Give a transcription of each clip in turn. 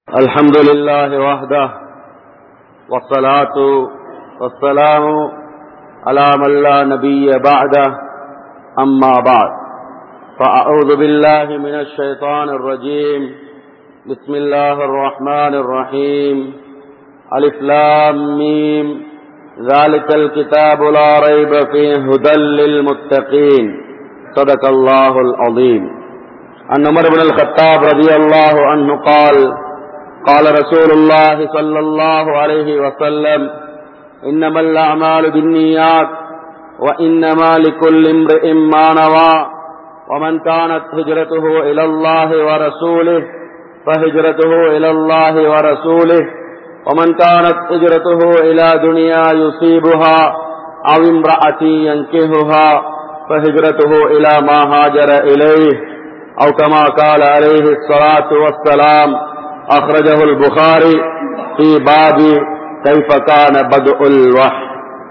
الحمد لله وحده والصلاة والسلام على من لا نبي بعده أما بعد فأعوذ بالله من الشيطان الرجيم بسم الله الرحمن الرحيم ألف لام ميم ذلك الكتاب لا ريب فيه هدى للمتقين صدق الله العظيم عن عمر بن الخطاب رضي الله عنه قال قال رسول الله صلى الله عليه وسلم إنما الأعمال بالنيات وإنما لكل امرئ ما نوى ومن كانت هجرته إلى الله ورسوله فهجرته إلى الله ورسوله ومن كانت هجرته إلى دنيا يصيبها أو امرأة ينكهها فهجرته إلى ما هاجر إليه أو كما قال عليه الصلاة والسلام أخرجه البخاري في باب كيف كان بدء الوحي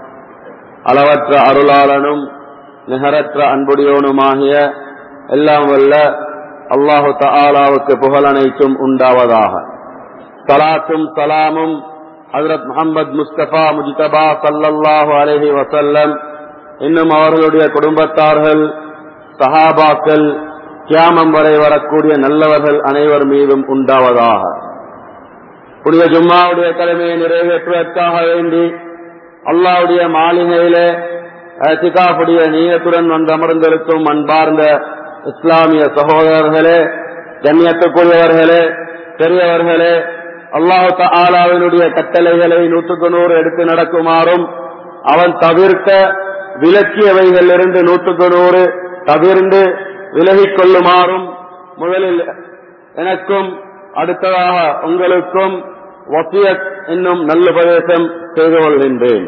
அளவற்ற அருளாளனும் நிகரற்ற அன்புடையோனுமாகிய எல்லாம் வல்ல அல்லாஹு தாலாவுக்கு புகழனைத்தும் உண்டாவதாக சலாத்தும் சலாமும் ஹசரத் முகமது முஸ்தபா முஜிதபா சல்லல்லாஹு அலஹி வசல்லம் இன்னும் அவர்களுடைய குடும்பத்தார்கள் சஹாபாக்கள் கியாமம் வரை வரக்கூடிய நல்லவர்கள் அனைவர் மீதும் உண்டாவதாக புனித ஜும்மாவுடைய கடமையை நிறைவேற்றுவதற்காக வேண்டி அல்லாவுடைய மாளிகையில சிகாப்புடைய நீயத்துடன் வந்து அமர்ந்திருக்கும் அன்பார்ந்த இஸ்லாமிய சகோதரர்களே கண்ணியத்துக்குரியவர்களே பெரியவர்களே அல்லாஹு ஆலாவினுடைய கட்டளைகளை நூற்றுக்கு நூறு எடுத்து நடக்குமாறும் அவன் தவிர்க்க விலக்கியவைகளிலிருந்து நூற்றுக்கு நூறு தவிர்ந்து விலகிக் கொள்ளுமாறும் முதலில் எனக்கும் அடுத்ததாக உங்களுக்கும் வசியத் என்னும் நல்ல உபதேசம் செய்து கொள்கின்றேன்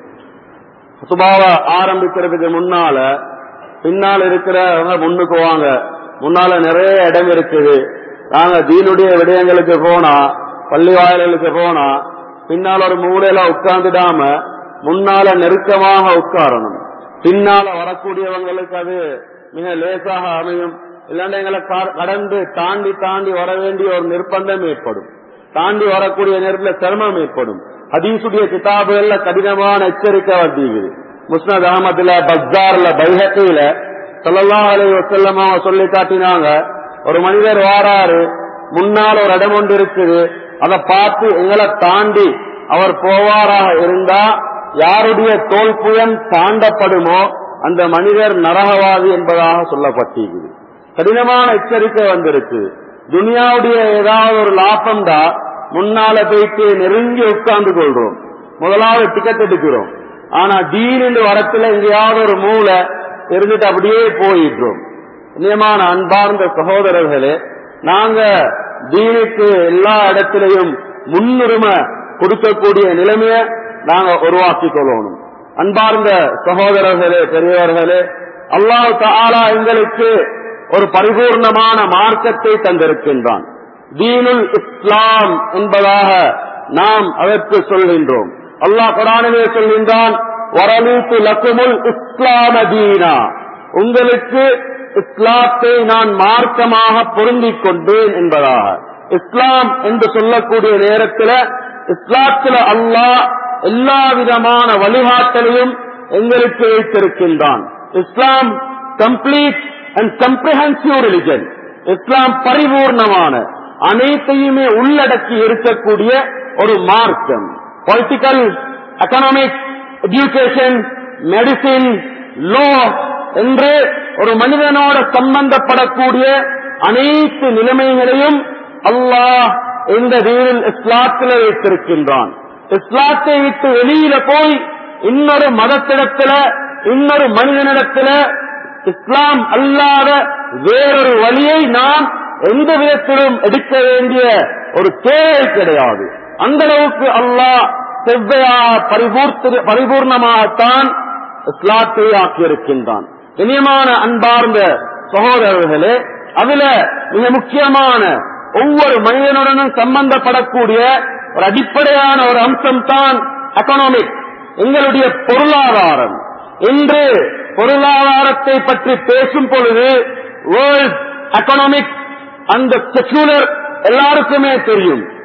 சுபாவ ஆரம்பிக்கிறதுக்கு முன்னால பின்னால் இருக்கிறவங்க முன்னுக்கு வாங்க முன்னால நிறைய இடம் இருக்குது நாங்க தீனுடைய விடயங்களுக்கு போனா பள்ளி வாயில்களுக்கு போனா பின்னால் ஒரு மூலையில உட்கார்ந்துடாம முன்னால நெருக்கமாக உட்காரணும் பின்னால வரக்கூடியவங்களுக்கு அது மிக லேசாக அமையும் இல்லாண்ட எங்களை கடந்து தாண்டி தாண்டி வர வேண்டிய ஒரு நிர்பந்தம் ஏற்படும் தாண்டி வரக்கூடிய நேரத்தில் சிரமம் ஏற்படும் ஹதீசுடைய கிதாபுகள்ல கடினமான எச்சரிக்கை வந்தீங்குது முஸ்னத் அகமதுல பஸ்தார்ல பைஹத்தில சொல்லலாம் அலை வசல்லமா சொல்லி காட்டினாங்க ஒரு மனிதர் வாராரு முன்னால் ஒரு இடம் ஒன்று இருக்குது அதை பார்த்து எங்களை தாண்டி அவர் போவாராக இருந்தா யாருடைய தோல் புயம் தாண்டப்படுமோ அந்த மனிதர் நரகவாதி என்பதாக சொல்லப்பட்டிருக்குது கடினமான எச்சரிக்கை வந்திருக்கு துனியாவுடைய ஏதாவது ஒரு லாபம் தான் முன்னால போயிட்டு நெருங்கி உட்கார்ந்து கொள்றோம் முதலாவது டிக்கெட் எடுக்கிறோம் ஆனா தீனின் வரத்துல எங்கேயாவது ஒரு மூளை இருந்துட்டு அப்படியே போயிடுறோம் நியமான அன்பார்ந்த சகோதரர்களே நாங்க தீனுக்கு எல்லா இடத்திலையும் முன்னுரிமை கொடுக்கக்கூடிய நிலைமைய நாங்க உருவாக்கி கொள்ளணும் அன்பார்ந்த சகோதரர்களே பெரியவர்களே அல்லாஹ் தாலா எங்களுக்கு ஒரு பரிபூர்ணமான மார்க்கத்தை தந்திருக்கின்றான் தீனுல் இஸ்லாம் என்பதாக நாம் அதற்கு சொல்கின்றோம் அல்லாஹ் குரானிலே சொல்கின்றான் வரலீத்து லக்குமுல் இஸ்லாம தீனா உங்களுக்கு இஸ்லாத்தை நான் மார்க்கமாக பொருந்திக் கொண்டேன் என்பதாக இஸ்லாம் என்று சொல்லக்கூடிய நேரத்தில் இஸ்லாத்துல அல்லாஹ் எல்லா விதமான வழிகாட்டலையும் எங்களுக்கு வைத்திருக்கின்றான் Islam complete and comprehensive religion Islam பரிபூர்ணமான அனைத்தையுமே உள்ளடக்கி இருக்கக்கூடிய ஒரு மார்க்கம் political economic education medicine law என்று ஒரு மனிதனோட சம்பந்தப்படக்கூடிய அனைத்து நிலைமைகளையும் அல்லாஹ் இந்த வீரில் இஸ்லாத்தில் வைத்திருக்கின்றான் இஸ்லாத்தை விட்டு வெளியில போய் இன்னொரு மதத்திடத்துல இன்னொரு மனிதனிடத்துல இஸ்லாம் அல்லாத வேறொரு வழியை நாம் எந்த விதத்திலும் எடுக்க வேண்டிய ஒரு தேவை கிடையாது அந்த அளவுக்கு அல்லாஹ் செவ்வையா பரிபூர்ணமாகத்தான் இஸ்லாத்தை ஆக்கியிருக்கின்றான் இனியமான அன்பார்ந்த சகோதரர்களே அதுல மிக முக்கியமான ஒவ்வொரு மனிதனுடனும் சம்பந்தப்படக்கூடிய ஒரு அடிப்படையான ஒரு அம்சம் தான் எக்கனாமிக் எங்களுடைய பொருளாதாரம் இன்று பொருளாதாரத்தை பற்றி பேசும் பொழுது வேர்ல்ட் எக்கனாமிக் அந்த செக்யூலர் எல்லாருக்குமே தெரியும்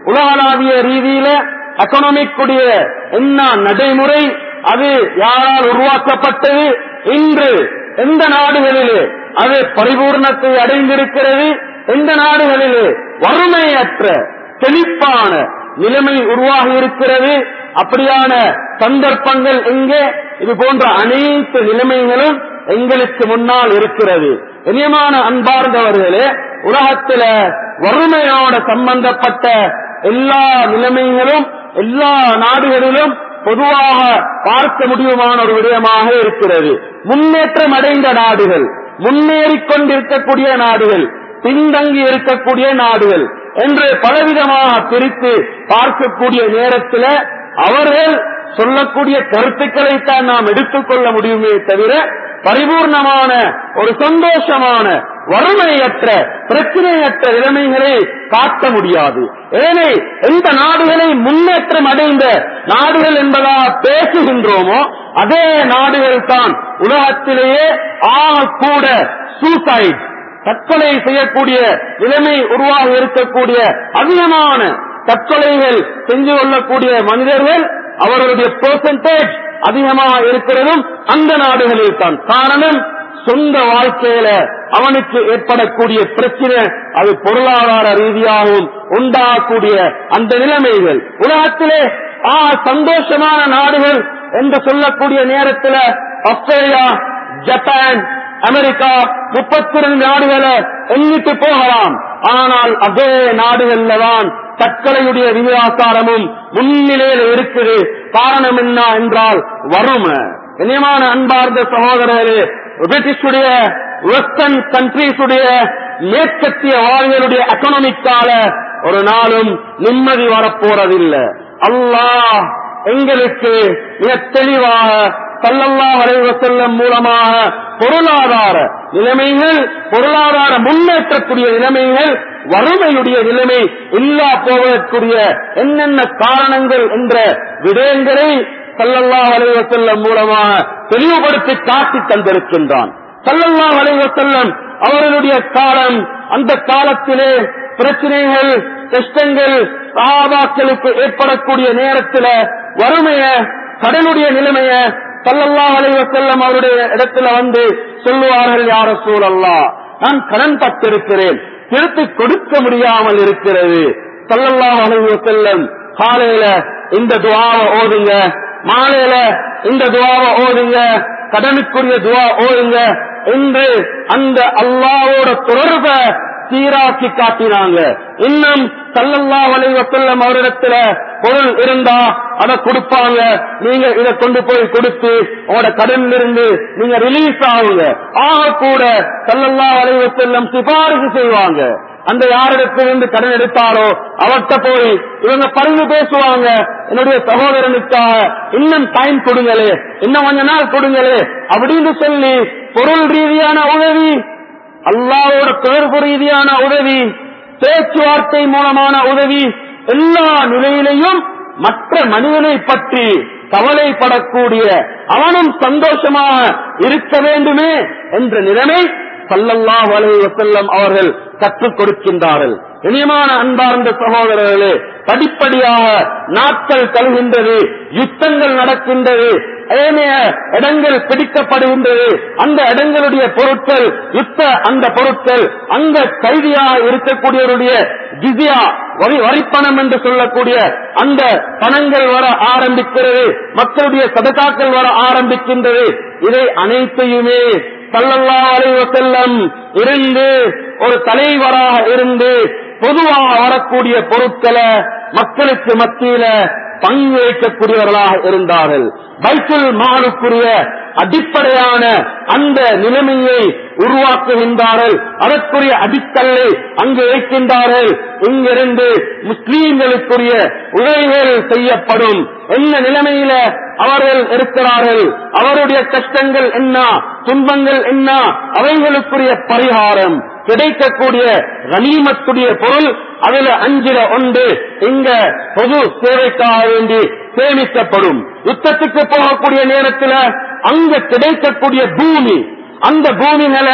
உலகளாவிய ரீதியில எக்கனாமிக் உடைய என்ன நடைமுறை அது யாரால் உருவாக்கப்பட்டது இன்று எந்த நாடுகளிலே அது பரிபூர்ணத்தை அடைந்திருக்கிறது எந்த நாடுகளிலே வறுமையற்ற செழிப்பான நிலைமை உருவாகி இருக்கிறது அப்படியான சந்தர்ப்பங்கள் எங்கே இது போன்ற அனைத்து நிலைமைகளும் எங்களுக்கு முன்னால் இருக்கிறது இனியமான அன்பார்ந்தவர்களே உலகத்தில வறுமையோட சம்பந்தப்பட்ட எல்லா நிலைமைகளும் எல்லா நாடுகளிலும் பொதுவாக பார்க்க முடியுமான ஒரு விடயமாக இருக்கிறது முன்னேற்றம் அடைந்த நாடுகள் முன்னேறிக் கொண்டிருக்கக்கூடிய நாடுகள் பின்தங்கி இருக்கக்கூடிய நாடுகள் என்று பலவிதமாக பிரித்து பார்க்கக்கூடிய நேரத்தில் அவர்கள் சொல்லக்கூடிய கருத்துக்களைத்தான் நாம் எடுத்துக்கொள்ள முடியுமே தவிர பரிபூர்ணமான ஒரு சந்தோஷமான வறுமையற்ற பிரச்சனையற்ற நிலைமைகளை காட்ட முடியாது ஏனே எந்த நாடுகளை முன்னேற்றம் அடைந்த நாடுகள் என்பதாக பேசுகின்றோமோ அதே நாடுகள் தான் உலகத்திலேயே ஆக கூட சூசைட் தற்கொலை செய்யக்கூடிய நிலைமை உருவாக இருக்கக்கூடிய அதிகமான தற்கொலைகள் செஞ்சு கொள்ளக்கூடிய மனிதர்கள் அவர்களுடைய பெர்சன்டேஜ் அதிகமாக இருக்கிறதும் அந்த நாடுகளில் தான் காரணம் சொந்த வாழ்க்கையில அவனுக்கு ஏற்படக்கூடிய பிரச்சனை அது பொருளாதார ரீதியாகவும் உண்டாகக்கூடிய அந்த நிலைமைகள் உலகத்திலே ஆ சந்தோஷமான நாடுகள் என்று சொல்லக்கூடிய நேரத்தில் ஆஸ்திரேலியா ஜப்பான் அமெரிக்கா முப்பத்தி ரெண்டு நாடுகளை எண்ணிட்டு போகலாம் ஆனால் அதே நாடுகள்ல தான் தற்கொலையுடைய விகிதாசாரமும் முன்னிலையில் இருக்குது காரணம் என்ன என்றால் வறுமை இனியமான அன்பார்ந்த சகோதரர்களே பிரிட்டிஷுடைய வெஸ்டர்ன் கண்ட்ரீஸுடைய மேற்கத்திய வாழ்களுடைய எக்கனாமிக்கால ஒரு நாளும் நிம்மதி வரப்போறதில்லை அல்லாஹ் எங்களுக்கு மிக தெளிவாக சல்லல்லா வரைவ செல்லம் மூலமாக பொருளாதார நிலைமைகள் பொருளாதார முன்னேற்றக்கூடிய நிலைமைகள் வறுமையுடைய நிலைமை இல்லா போவதற்குரிய என்னென்ன காரணங்கள் என்ற விடயங்களை சல்லல்லா வரைவ செல்லம் மூலமாக தெளிவுபடுத்தி காட்டி தந்திருக்கின்றான் சல்லல்லா வரைவ செல்லம் அவர்களுடைய காலம் அந்த காலத்திலே பிரச்சனைகள் கஷ்டங்கள் சகாபாக்களுக்கு ஏற்படக்கூடிய நேரத்தில் வறுமைய கடனுடைய நிலைமைய சல்லல்லா அலைவ செல்லம் அவருடைய இடத்துல வந்து சொல்லுவார்கள் யார சூழல்லா நான் கடன் பட்டிருக்கிறேன் திருப்பி கொடுக்க முடியாமல் இருக்கிறது சல்லல்லா அலைவ செல்லம் காலையில இந்த துவாவை ஓதுங்க மாலையில இந்த துவாவை ஓதுங்க கடனுக்குரிய துவா ஓதுங்க என்று அந்த அல்லாவோட தொடர்பை சீராக்கி காட்டினாங்க இன்னும் சல்லல்லா வலைவ செல்லம் அவரிடத்துல பொருள் இருந்தா அதை கொடுப்பாங்க நீங்க இதை கொண்டு போய் கொடுத்து உங்களோட கடன் இருந்து நீங்க ரிலீஸ் ஆகுங்க ஆக கூட சல்லல்லா வலைவ செல்லம் சிபாரிசு செய்வாங்க அந்த யாரிடத்திலிருந்து கடன் எடுத்தாரோ அவர்கிட்ட போய் இவங்க பரிவு பேசுவாங்க என்னுடைய சகோதரனுக்காக இன்னும் டைம் கொடுங்களே இன்னும் கொஞ்ச நாள் கொடுங்களே அப்படின்னு சொல்லி பொருள் ரீதியான உதவி அல்லாவோட தொடர்பு ரீதியான உதவி பேச்சுவார்த்தை மூலமான உதவி எல்லா நிலையிலையும் மற்ற மனிதனை பற்றி கவலைப்படக்கூடிய அவனும் சந்தோஷமாக இருக்க வேண்டுமே என்ற நிலைமை சல்லல்லா வலை வசல்லம் அவர்கள் கற்றுக் கொடுக்கின்றார்கள் இனியமான அன்பார்ந்த சகோதரர்களே படிப்படியாக நாட்கள் கழுகின்றது யுத்தங்கள் நடக்கின்றது ஏனைய இடங்கள் பிடிக்கப்படுகின்றது அந்த இடங்களுடைய பொருட்கள் யுத்த அந்த பொருட்கள் அங்க கைதியாக இருக்கக்கூடியவருடைய ஜிசியா வரி வரிப்பணம் என்று சொல்லக்கூடிய அந்த பணங்கள் வர ஆரம்பிக்கிறது மக்களுடைய சதகாக்கள் வர ஆரம்பிக்கின்றது இதை அனைத்தையுமே சல்லல்லா அலைவ செல்லம் இருந்து ஒரு தலைவராக இருந்து பொதுவாக வரக்கூடிய பொருட்களை மக்களுக்கு மத்தியில பங்கு வைக்கக்கூடியவர்களாக இருந்தார்கள் பைத்துல் மாலுக்குரிய அடிப்படையான அந்த நிலைமையை உருவாக்குகின்றார்கள் அதற்குரிய அடிக்கல்லை அங்கு வைக்கின்றார்கள் இங்கிருந்து முஸ்லீம்களுக்குரிய உதவிகள் செய்யப்படும் என்ன நிலைமையில அவர்கள் இருக்கிறார்கள் அவருடைய கஷ்டங்கள் என்ன துன்பங்கள் என்ன அவைகளுக்குரிய பரிகாரம் கிடைக்கக்கூடிய கனிமத்துடைய பொருள் அதுல அஞ்சில ஒன்று இங்க பொது சேவைக்காக வேண்டி சேமிக்கப்படும் யுத்தத்துக்கு போகக்கூடிய நேரத்தில் அங்க கிடைக்கக்கூடிய பூமி அந்த பூமிகளை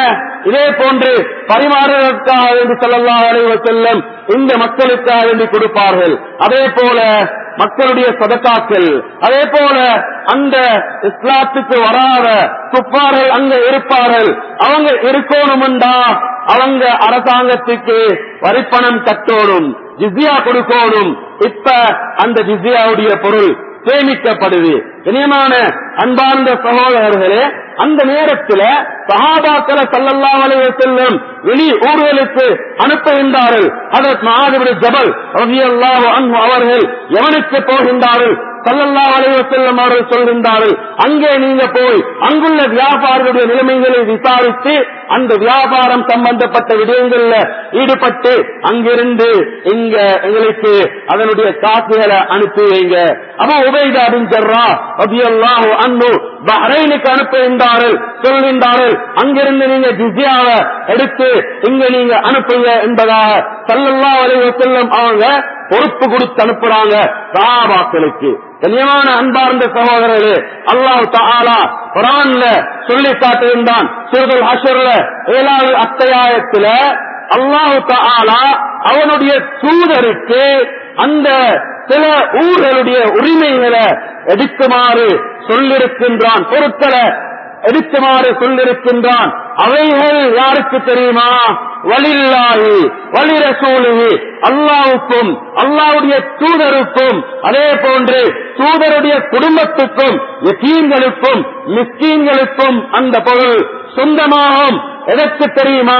இதே போன்று பரிமாறுவதற்காக வேண்டி ஸல்லல்லாஹு அலைஹி வஸல்லம் இந்த மக்களுக்காக வேண்டி கொடுப்பார்கள் அதே போல மக்களுடைய சதக்காக்கள் அதே போல அந்த இஸ்லாத்துக்கு வராத குப்பார்கள் அங்க இருப்பார்கள் அவங்க இருக்கணும்டா அவங்க அரசாங்கத்துக்கு வரிப்பணம் கட்டணும் ஜிஸ்யா கொடுக்கணும் இப்ப அந்த ஜிஸ்யாவுடைய பொருள் சேமிக்கப்படுது இனியமான அன்பார்ந்த சகோதரர்களே அந்த நேரத்தில் சஹாபாக்களை சல்லல்லாஹு அலைஹி வஸல்லம் வெளி ஊர்களுக்கு அனுப்புகின்றார்கள் அதற்கு மகாதிபதி ஜபல் ரலியல்லாஹு அன்ஹு அவர்கள் எவனுக்கு போகின்றார்கள் சல்லல்லாஹு அலைஹி வஸல்லம் அவர்கள் சொல்கின்றார்கள் அங்கே நீங்க போய் அங்குள்ள வியாபாரிகளுடைய நிலைமைகளை விசாரித்து அந்த வியாபாரம் சம்பந்தப்பட்ட விடயங்கள்ல ஈடுபட்டு அங்கிருந்து இங்க எங்களுக்கு அதனுடைய காசுகளை அனுப்பி வைங்க அபு உபைதா பின் ஜர்ரா ரலியல்லாஹு அன்ஹு பஹ்ரைனுக்கு அனுப்புகின்றார்கள் சொல்கின்றார்கள் அங்கிருந்து நீங்க ஜிஸ்யாவை எடுத்து இங்க நீங்க அனுப்புங்க என்பதாக சல்லல்லாஹு அலைஹி வஸல்லம் அவங்க பொறுப்பு கொடுத்து அனுப்புறாங்க சஹாபாக்களுக்கு கண்ணியமான அன்பார்ந்த சகோதரர்களே அல்லாஹ் தஆலா குர்ஆன்ல சொல்லி காட்டுகின்றான் சூரத்துல் ஹஷர்ல ஏழாவது அத்தியாயத்துல அல்லாஹ் தஆலா அவனுடைய தூதருக்கு அந்த சில ஊர்களுடைய உரிமைகளை எடுக்குமாறு சொல்லிருக்கின்றான் பொருட்களை எடுக்குமாறு சொல்லிருக்கின்றான் அவைகள் யாருக்கு தெரியுமா வலில்லாஹி வலி ரசூலுஹி அல்லாஹ்வுக்கும் அல்லாஹ்வுடைய தூதருக்கும் அதே போன்று தூதருடைய குடும்பத்துக்கும் யதீம்களுக்கும் மிஸ்கீன்களுக்கும் அந்த பொருள் சொந்தமாகும் எதற்கு தெரியுமா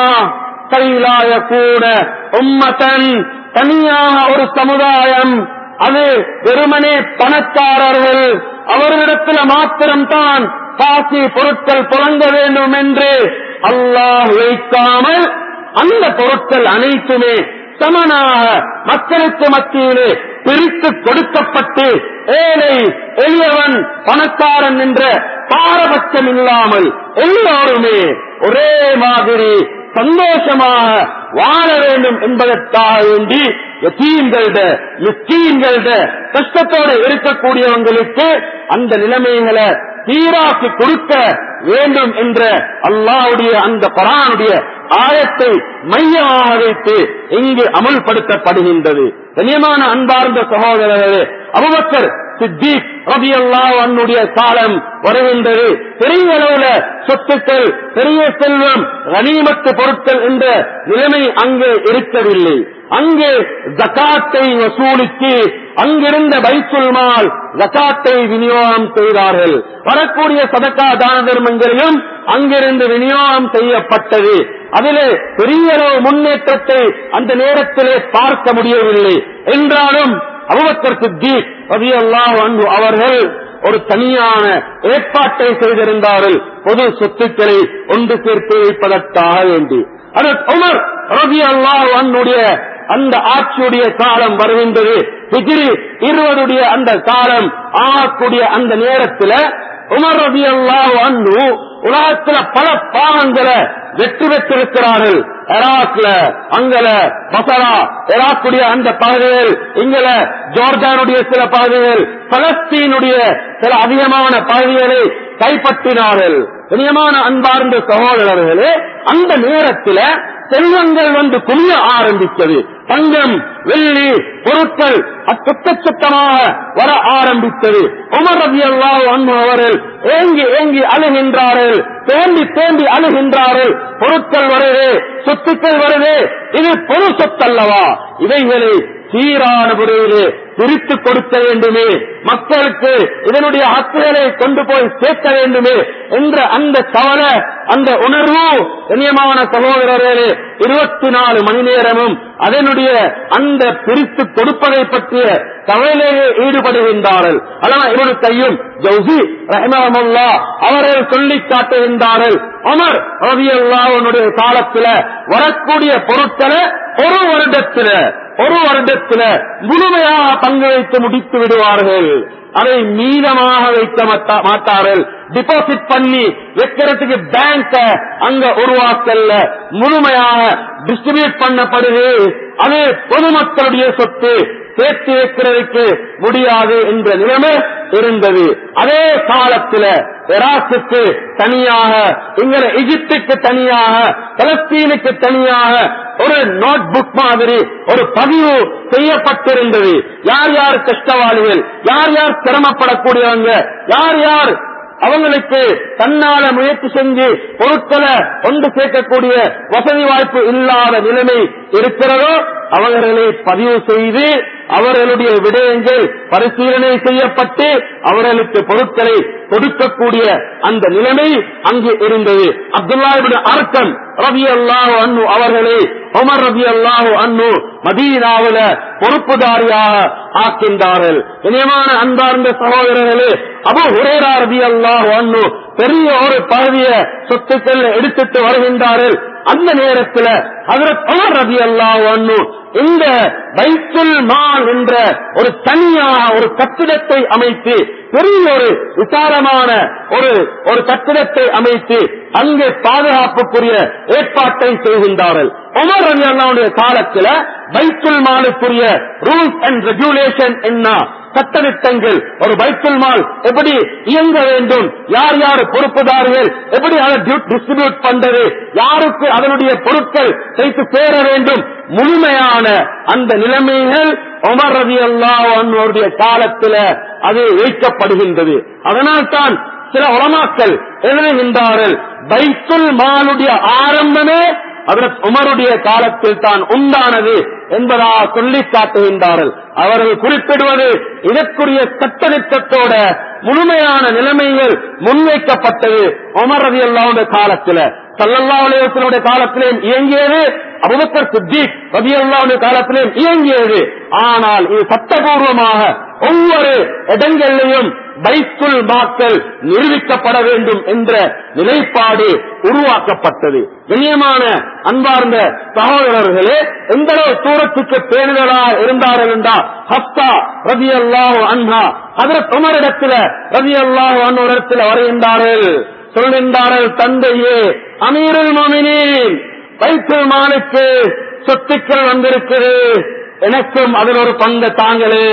கைலாய கூட உம்மத்தன் தனியாக ஒரு சமுதாயம் அது வெறுமனே பணக்காரர்கள் அவர்களிடத்தில் மாத்திரம்தான் காசி பொருட்கள் புழங்க வேண்டும் என்று அல்லாஹ் வைக்காமல் அந்த பொருட்கள் அனைத்துமே சமனாக மக்களுக்கு மத்தியிலே பிரித்து கொடுக்கப்பட்டு ஏழை எளியவன் பணக்காரன் என்ற பாரபட்சம் இல்லாமல் எல்லோருமே ஒரே மாதிரி சந்தோஷமாக வாழ வேண்டும் என்பதற்காக வேண்டி யத்தீம்கள்ட மிஸ்கீன்கள்ட கஷ்டத்தோடு இருக்கக்கூடியவங்களுக்கு அந்த நிலைமைகளை சீராக்கி கொடுக்க வேண்டும் என்ற அல்லாஹ்வுடைய அந்த குரானுடைய ஆயத்தை மையமாக வைத்து இங்கு அமல்படுத்தப்படுகின்றது கண்ணியமான அன்பார்ந்த சகோதரர்களே அபுபக்கர் சித்திக் ரபி அல்லாஹ் காலம் வருகின்றது பெரிய அளவுல சொத்துக்கள் பெரிய செல்வம் கனிமத்து பொருட்கள் என்ற நிலைமை அங்கே இருக்கவில்லை அங்கே ஜகாத்தை வசூலித்து அங்கிருந்த பைத்துல் மால் ஜகாத்தை விநியோகம் செய்தார்கள் வரக்கூடிய சதக்கா தான தர்மங்களிலும் அங்கிருந்து விநியோகம் செய்யப்பட்டது அதிலே பெரிய அளவு முன்னேற்றத்தை அந்த நேரத்திலே பார்க்க முடியவில்லை என்றாலும் அபுபக்கர் சித்திக் ரலியல்லாஹு அன்ஹு அவர்கள் ஒரு தனியான ஏற்பாட்டை செய்திருந்தார்கள் பொது சொத்துக்களை ஒன்று சேர்த்து வைப்பதற்காக வேண்டி அது உமர் ரவி அல்லாஹ் அன்னுடைய அந்த ஆட்சியுடைய காலம் வருகின்றது ஹிஜ்ரி இருவருடைய அந்த காலம் ஆகக்கூடிய அந்த நேரத்தில் உமர் ரவி அல்லாஹ் அன்னு உலகத்துல பல பாகங்களை வெற்றி பெற்றிருக்கிறார்கள் எராக்ல அங்கல பசரா எராக்குடைய அந்த பகுதிகள் இங்கல ஜோர்டானுடைய சில பகுதிகள் பலஸ்தீனுடைய சில அதிகமான பகுதிகளை கைப்பற்றினார்கள் கண்ணியமான அன்பார்ந்த சகோதரர்களே அந்த நேரத்தில் செல்வங்கள் வந்து குமிய ஆரம்பித்தது தங்கம் வெள்ளி பொருட்கள் அச்சத்தமாக வர ஆரம்பித்தது உமர் ரவி அல்லாஹ் அவர்கள் ஏங்கி ஏங்கி அழுகின்றார்கள் தேண்டி தேண்டி அழுகின்றார்கள் பொருட்கள் வருது சொத்துக்கள் வருது இது பொது சொத்தல்லவா இவைகளை சீரான முறையிலே பிரித்து கொடுக்க வேண்டுமே மக்களுக்கு இதனுடைய ஹக்குகளை கொண்டு போய் சேர்க்க வேண்டுமே என்ற அந்த கவலை அந்த உணர்வு கண்ணியமான சகோதரர்களே இருபத்தி நாலு மணி நேரமும் அதனுடைய அந்த பிரித்து கொடுப்பதை பற்றிய கவலையிலே ஈடுபடுகின்றார்கள் அதான் இவனு கையும் ஜவுசி ரஹமல்லா அவர்கள் சொல்லி காட்டுகின்றார்கள் அமர் ரவி அல்லாவுடைய காலத்துல வரக்கூடிய பொருட்களை ஒரு வருடத்துல ஒரு வருடத்துல முழுமையாக பங்கு வைத்து முடித்து விடுவார்கள் அதை மீதமாக வைக்க மாட்டா- மாட்டார்கள் டிபாசிட் பண்ணி வைக்கிறதுக்கு பேங்க அங்க உருவாக்கல்ல முழுமையாக டிஸ்ட்ரிபியூட் பண்ணப்படுது அது பொதுமக்களுடைய சொத்து சேர்த்து வைக்கிறதுக்கு முடியாது என்ற நிலைமை இருந்தது அதே காலத்துல ஈராக்குக்கு தனியாக இங்க எகிப்துக்கு தனியாக பலஸ்தீனுக்கு தனியாக ஒரு நோட் புக் மாதிரி ஒரு பதிவு செய்யப்பட்டிருந்தது யார் யார் கஷ்டவாளிகள் யார் யார் சிரமப்படக்கூடியவங்க யார் யார் அவங்களுக்கு தன்னால முயற்சி செஞ்சு பொருட்களை கொண்டு சேர்க்கக்கூடிய வசதி வாய்ப்பு இல்லாத நிலைமை இருக்கிறதோ அவர்களை பதிவு செய்து அவர்களுடைய விடயங்கள் பரிசீலனை செய்யப்பட்டு அவர்களுக்கு பொருட்களை கொடுக்கக்கூடிய அந்த நிலைமை அங்கு இருந்தது அப்துல்லாஹிபின் அர்க்கம் ரவி அல்லாஹு அன்னு அவர்களே உமர் ரவி அல்லாஹு அன்னு மதீனாவில பொறுப்புதாரியாக ஆக்கின்றார்கள் இனியமான அன்பார்ந்த சகோதரர்களே அபு ஹுரேரா ரவி அல்லாஹு அன்னு பெரிய ஒரு பகுதிய சொத்துக்கள் எடுத்துட்டு வருகின்றார்கள் அந்த நேரத்தில் ஹதரத் உமர் ரவி அல்லாஹு அன்னு இந்த பைத்துல் மால் என்ற ஒரு தனியான ஒரு கட்டிடத்தை அமைத்து பெரிய ஒரு விசாரமான ஒரு ஒரு கட்டிடத்தை அமைத்து அங்கே பாதுகாப்புக்குரிய ஏற்பாட்டை செய்கின்றார்கள் உமர் ரவி அல்லாவுடைய காலத்துல பைத்துல் மாலுக்குரிய ரூல்ஸ் அண்ட் ரெகுலேஷன் என்ன சட்டத்திட்டங்கள் ஒரு பைத்துல் மால் எப்படி இயங்க வேண்டும் யார் யார் பொறுப்புதார்கள் எப்படி அதை டிஸ்ட்ரிபியூட் பண்றது யாருக்கு அதனுடைய பொருட்கள் கைக்கு சேர வேண்டும் முழுமையான அந்த நிலைமைகள் உமர் ரவி அல்லாவுடைய காலத்துல அது வைக்கப்படுகின்றது அதனால் தான் சில உலமாக்கள் எழுதுகின்றார்கள் பைத்துல் மாலுடைய ஆரம்பமே அதற்கு உமருடைய காலத்தில் தான் உண்டானது என்பதா சொல்லி காட்டுகின்றார்கள் அவர்கள் குறிப்பிடுவது இதற்குரிய சட்டத்திட்டத்தோட முழுமையான நிலைமைகள் முன்வைக்கப்பட்டது உமர் ரவி அல்லாவுடைய காலத்துல சல்லல்லா அலையத்தினுடைய காலத்திலேயும் இயங்கியது அபுபக்கர் சித்திக் ரவி அல்லாவுடைய காலத்திலேயும் இயங்கியது ஆனால் இது சட்டபூர்வமாக ஒவ்வொரு இடங்களிலையும் பைத்துல் மாக்கள் நிரூபிக்கப்பட வேண்டும் என்ற நிலைப்பாடு உருவாக்கப்பட்டது கண்ணியமான அன்பார்ந்த சகோதரர்களே எந்த அளவு தூரத்துக்கு பேணுதலா இருந்தார்கள் என்றால் ஹப்தா ரவி அல்லாஹ் அன்ஹா அதற்கு உமரிடத்துல ரவி அல்லாஹ் அன்னோரிடத்தில் வருகின்றார்கள் சொல்கின்றார்கள் தந்தையே அமீருல் மோமினின் பைத்துல் மாலுக்கு சொத்துக்கள் வந்திருக்குது எனக்கும் அதில் ஒரு பங்கு தாங்களே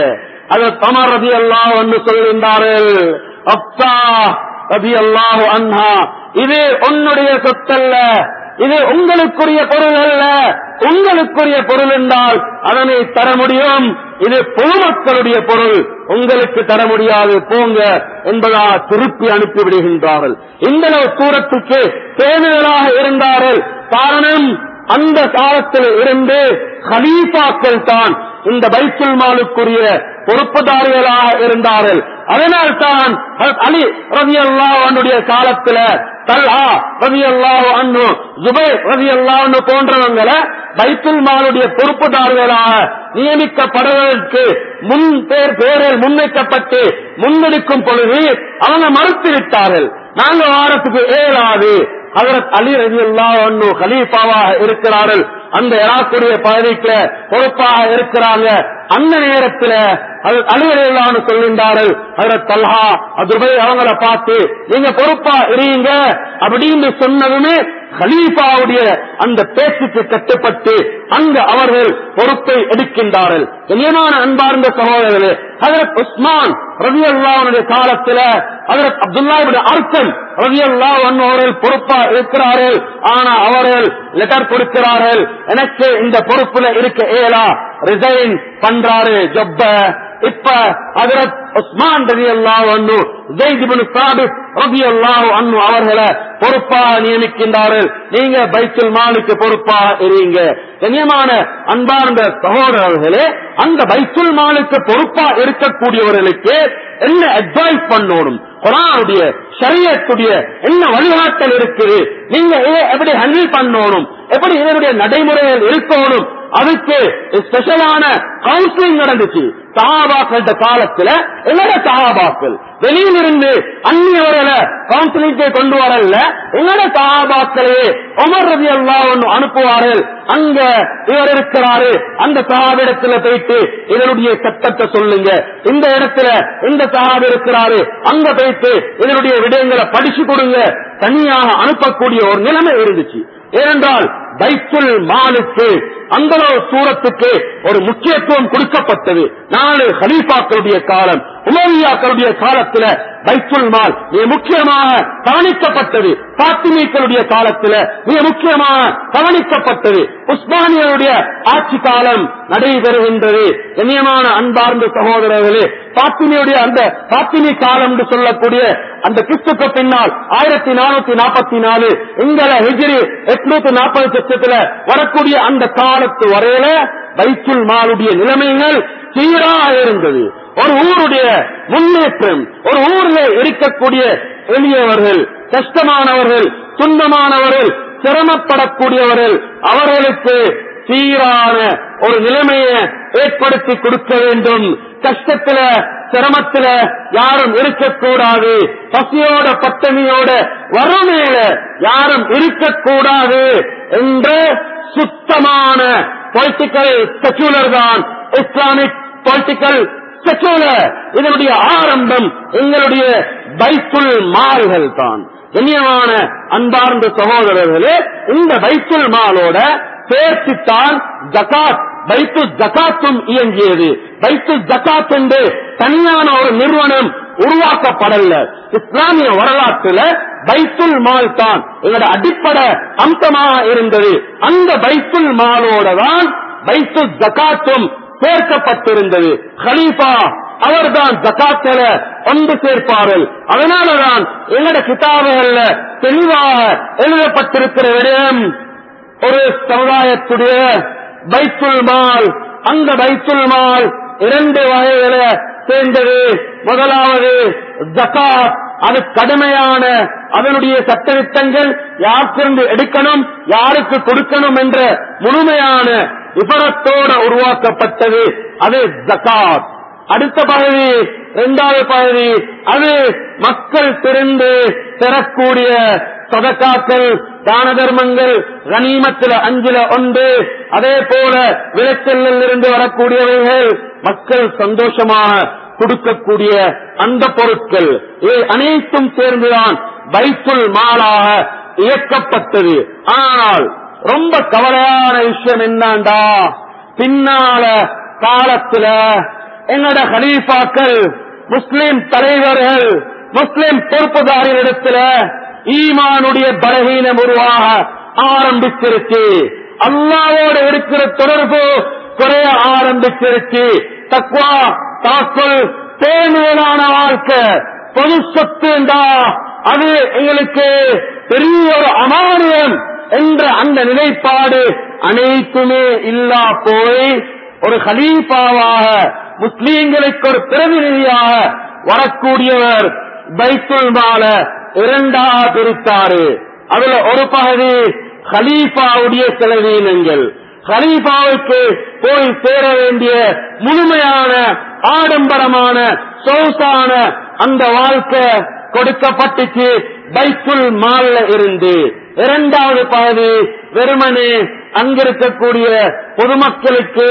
அது தமர் ரதி அல்லாஹ் என்று சொல்கின்றார்கள் அப்பா ரதி அல்லாஹ் அன்ஹா இது உன்னுடைய சொத்தல்ல இது உங்களுக்குரிய பொருள் அல்ல உங்களுக்குரிய பொருள் என்றால் அதனை தர முடியும் இது பொதுமக்களுடைய பொருள் உங்களுக்கு தர முடியாது போங்க என்பதா திருப்பி அனுப்பிவிடுகின்றார்கள் இந்த அளவு தூரத்துக்கு பேணுதலாக இருந்தார்கள் காரணம் அந்த காலத்தில் இருந்து ஹலீஃபாக்கள் தான் இந்த பைத்துல் மாலுக்குரிய பொறுப்புதாரிகளாக இருந்தார்கள் அதனால் தான் அலி ரவி அல்லாவுடைய காலத்துல தல்ஹா ரவி அல்லாஹ் அண்ணு ஜுபை ரவி அல்லாஹ் போன்றவங்களை பைத்துல் மாலுடைய பொறுப்புதாரிகளாக நியமிக்கப்படுவதற்கு முன் பேர் பேரில் முன்வைக்கப்பட்டு முன்னெடுக்கும் பொழுது அவங்க மறுத்து விட்டார்கள் நாங்க வாரத்துக்கு ஏழாது ஹதரத் அலி ரவி அல்லாஹ் ஹலீஃபாவாக இருக்கிறார்கள் அந்த இராக்குடைய பகுதிக்குல பொறுப்பாக இருக்கிறாங்க அந்த நேரத்தில் அலுவலான்னு சொல்கின்றார்கள் ஹதரத் தல்ஹா அதுபை அவங்கள பார்த்து நீங்க பொறுப்பா இருங்க அப்படின்னு சொன்னதுமே ஹலீஃபாவுடைய அந்த பேச்சுக்கு கட்டுப்பட்டு அங்கு அவர்கள் பொறுப்பை எடுக்கின்றார்கள் கண்ணியமான அன்பார்ந்த சகோதரர்களே ஹதரத் உஸ்மான் ரவி அல்லாவுடைய காலத்துல ஹதரத் அப்துல்லாவுடைய அர்த்தம் ரவி அல்லா அவர்கள் பொறுப்பா இருக்கிறார்கள் ஆனா அவர்கள் லெட்டர் கொடுக்கிறார்கள் எனக்கு இந்த பொறுப்புல இருக்க ஏலா ரிசைன் பண்றாரு ஜப்ப இப்ப ஹதரத் உஸ்மான் ரவி அல்லா அண்ணு ஜெய்திபின் சாபித் ரவி அல்லாஹ் அண்ணு அவர்களை பொறுப்பாக நியமிக்கின்றார்கள் நீங்க பைத்துல் மாலுக்கு பொறுப்பாக இருங்க கண்ணியமான அன்பார்ந்த சகோதரர்களே அந்த பைத்துல் மாலுக்கு பொறுப்பா இருக்கக்கூடியவர்களுக்கு என்ன அட்வைஸ் பண்ணணும் குரானுடைய சரியத்துடைய என்ன வழிகாட்டல் இருக்குது நீங்க இதை எப்படி ஹேண்டில் பண்ணணும் எப்படி இதனுடைய நடைமுறைகள் இருக்கணும் அதுக்கு ஸ்பெஷலான கவுன்சிலிங் நடந்துச்சு சஹாபாக்கள் காலத்துல எங்கட சஹாபாக்கள் வெளியிலிருந்து அந்நியவர்களை கவுன்சிலிங்கை கொண்டு வரல எங்கட சஹாபாக்களே உமர் ரவி அல்லா ஒன்று அனுப்புவார்கள் அங்க இவர் இருக்கிறாரு அந்த சஹாபிடத்துல போயிட்டு இதனுடைய சட்டத்தை சொல்லுங்க இந்த இடத்துல இந்த சஹாபி இருக்கிறாரு அங்க போயிட்டு இதனுடைய விடயங்களை படிச்சு கொடுங்க தனியாக அனுப்பக்கூடிய ஒரு நிலைமை இருந்துச்சு ஏனென்றால் பைத்துல் மாலுக்கு அந்த சூரத்துக்கு ஒரு முக்கியத்துவம் கொடுக்கப்பட்டது நாலு ஹலீஃபாக்களுடைய காலம் உமவியாக்களுடைய காலத்துல பைத்துல் மால் மிக முக்கியமாக கவனிக்கப்பட்டது பாத்திமீக்களுடைய காலத்துல மிக முக்கியமாக கவனிக்கப்பட்டது உஸ்மானியருடைய ஆட்சி காலம் நடைபெறுகின்றது கண்ணியமான அன்பார்ந்த சகோதரர்களே பாத்திமியுடைய அந்த பாத்திமி காலம் என்று சொல்லக்கூடிய அந்த கிறிஸ்துக்கு பின்னால் ஆயிரத்தி நானூத்தி நாற்பத்தி நாலு எங்கள ஹிஜ்ரி எட்நூத்தி நாற்பது லட்சத்துல வரக்கூடிய அந்த காலத்து வரையில பைத்துல் மாலுடைய நிலைமைகள் சீராக இருந்தது ஒரு ஊருடைய முன்னேற்றம் ஒரு ஊரில் இருக்கக்கூடிய எளியவர்கள் கஷ்டமானவர்கள் துன்பமானவர்கள் சிரமப்படக்கூடியவர்கள் அவர்களுக்கு சீரான ஒரு நிலைமையை ஏற்படுத்தி கொடுக்க வேண்டும் கஷ்டத்துல சிரமத்துல யாரும் இருக்கக்கூடாது பசியோட பட்டணியோட வறுமையில யாரும் இருக்கக்கூடாது என்று சுத்தமான பொலிட்டிக்கல் செக்யூலர் தான் இஸ்லாமிக் பொலிட்டிக்கல் செக்யூலர் இதனுடைய ஆரம்பம் எங்களுடைய பைத்துல் மால்கள் தான் கண்ணியமான அன்பார்ந்த சகோதரர்களே இந்த பைத்துல் மாலோட சேர்த்துத்தான் ஜகாத் பைத்து ஜகாத்தும் இயங்கியது பைத்து ஜகாத் என்று தனியான ஒரு நிறுவனம் உருவாக்கப்படல இஸ்லாமிய வரலாற்றுல பைத்துல் மால் தான் எங்களோட அடிப்படை அம்சமாக இருந்தது அந்த பைத்துல் மாலோட தான் பைத்து ஜகாத்தும் சேர்க்கப்பட்டிருந்தது ஹலீஃபா அவர்தான் ஜக்காத்தல ஒன்று சேர்ப்பார்கள் அதனாலதான் எங்கட கிதாபுகள்ல தெளிவாக எழுதப்பட்டிருக்கிற விடயம் ஒரு சமுதாயத்துடைய பைத்துல் மால் அந்த பைத்துல் மால் இரண்டு வகைகளை சேர்ந்தது முதலாவது ஜகாத் அது கடுமையான அதனுடைய சட்டத்திட்டங்கள் யாருக்கிருந்து எடுக்கணும் யாருக்கு கொடுக்கணும் என்ற முழுமையான விபரத்தோட உருவாக்கப்பட்டது அது ஜகாத் அடுத்த பகுதி இரண்டாவது பகுதி அது மக்கள் திறந்து பெறக்கூடிய சதக்காக்கள் தான தர்மங்கள் கனிமத்தில அஞ்சுல ஒன்று அதே போல விளைச்சலில் இருந்து வரக்கூடியவைகள் மக்கள் சந்தோஷமாக கொடுக்கக்கூடிய அந்த பொருட்கள் இவை அனைத்தும் சேர்ந்துதான் பைத்துல் மாலாக இயக்கப்பட்டது ஆனால் ரொம்ப கவலையான விஷயம் என்னண்டா பின்னால காலத்துல எங்கட ஹலீஃபாக்கள் முஸ்லிம் தலைவர்கள் முஸ்லிம் பொறுப்புதாரிகளிடத்துல ஈமானுடைய பலகீனம் உருவாக ஆரம்பிச்சிருச்சு அல்லாவோடு இருக்கிற தொடர்பு குறைய ஆரம்பிச்சிருச்சு தக்வா தாக்குள் தேர்தலான வாழ்க்கை பொது சொத்துண்டா அது எங்களுக்கு பெரிய ஒரு அமானியம் என்ற அந்த நிலைப்பாடு அனைத்துமே இல்லா போய் ஒரு ஹலீஃபாவாக முஸ்லீம்களுக்கு ஒரு பிரதிநிதியாக வரக்கூடியவர் பைத்துல் மால இரண்டாக பிரித்தாரு அதுல ஒரு பகுதி ஹலீஃபாவுடைய செலவீனங்கள் ஹலீஃபாவுக்கு போய் சேர வேண்டிய முழுமையான ஆடம்பரமான சொகுசான அந்த வாழ்க்கை கொடுக்கப்பட்டுச்சு பைத்துல் மால்ல இருந்து இரண்டாவது பகுதி வெறுமனே அங்கிருக்கக்கூடிய பொதுமக்களுக்கு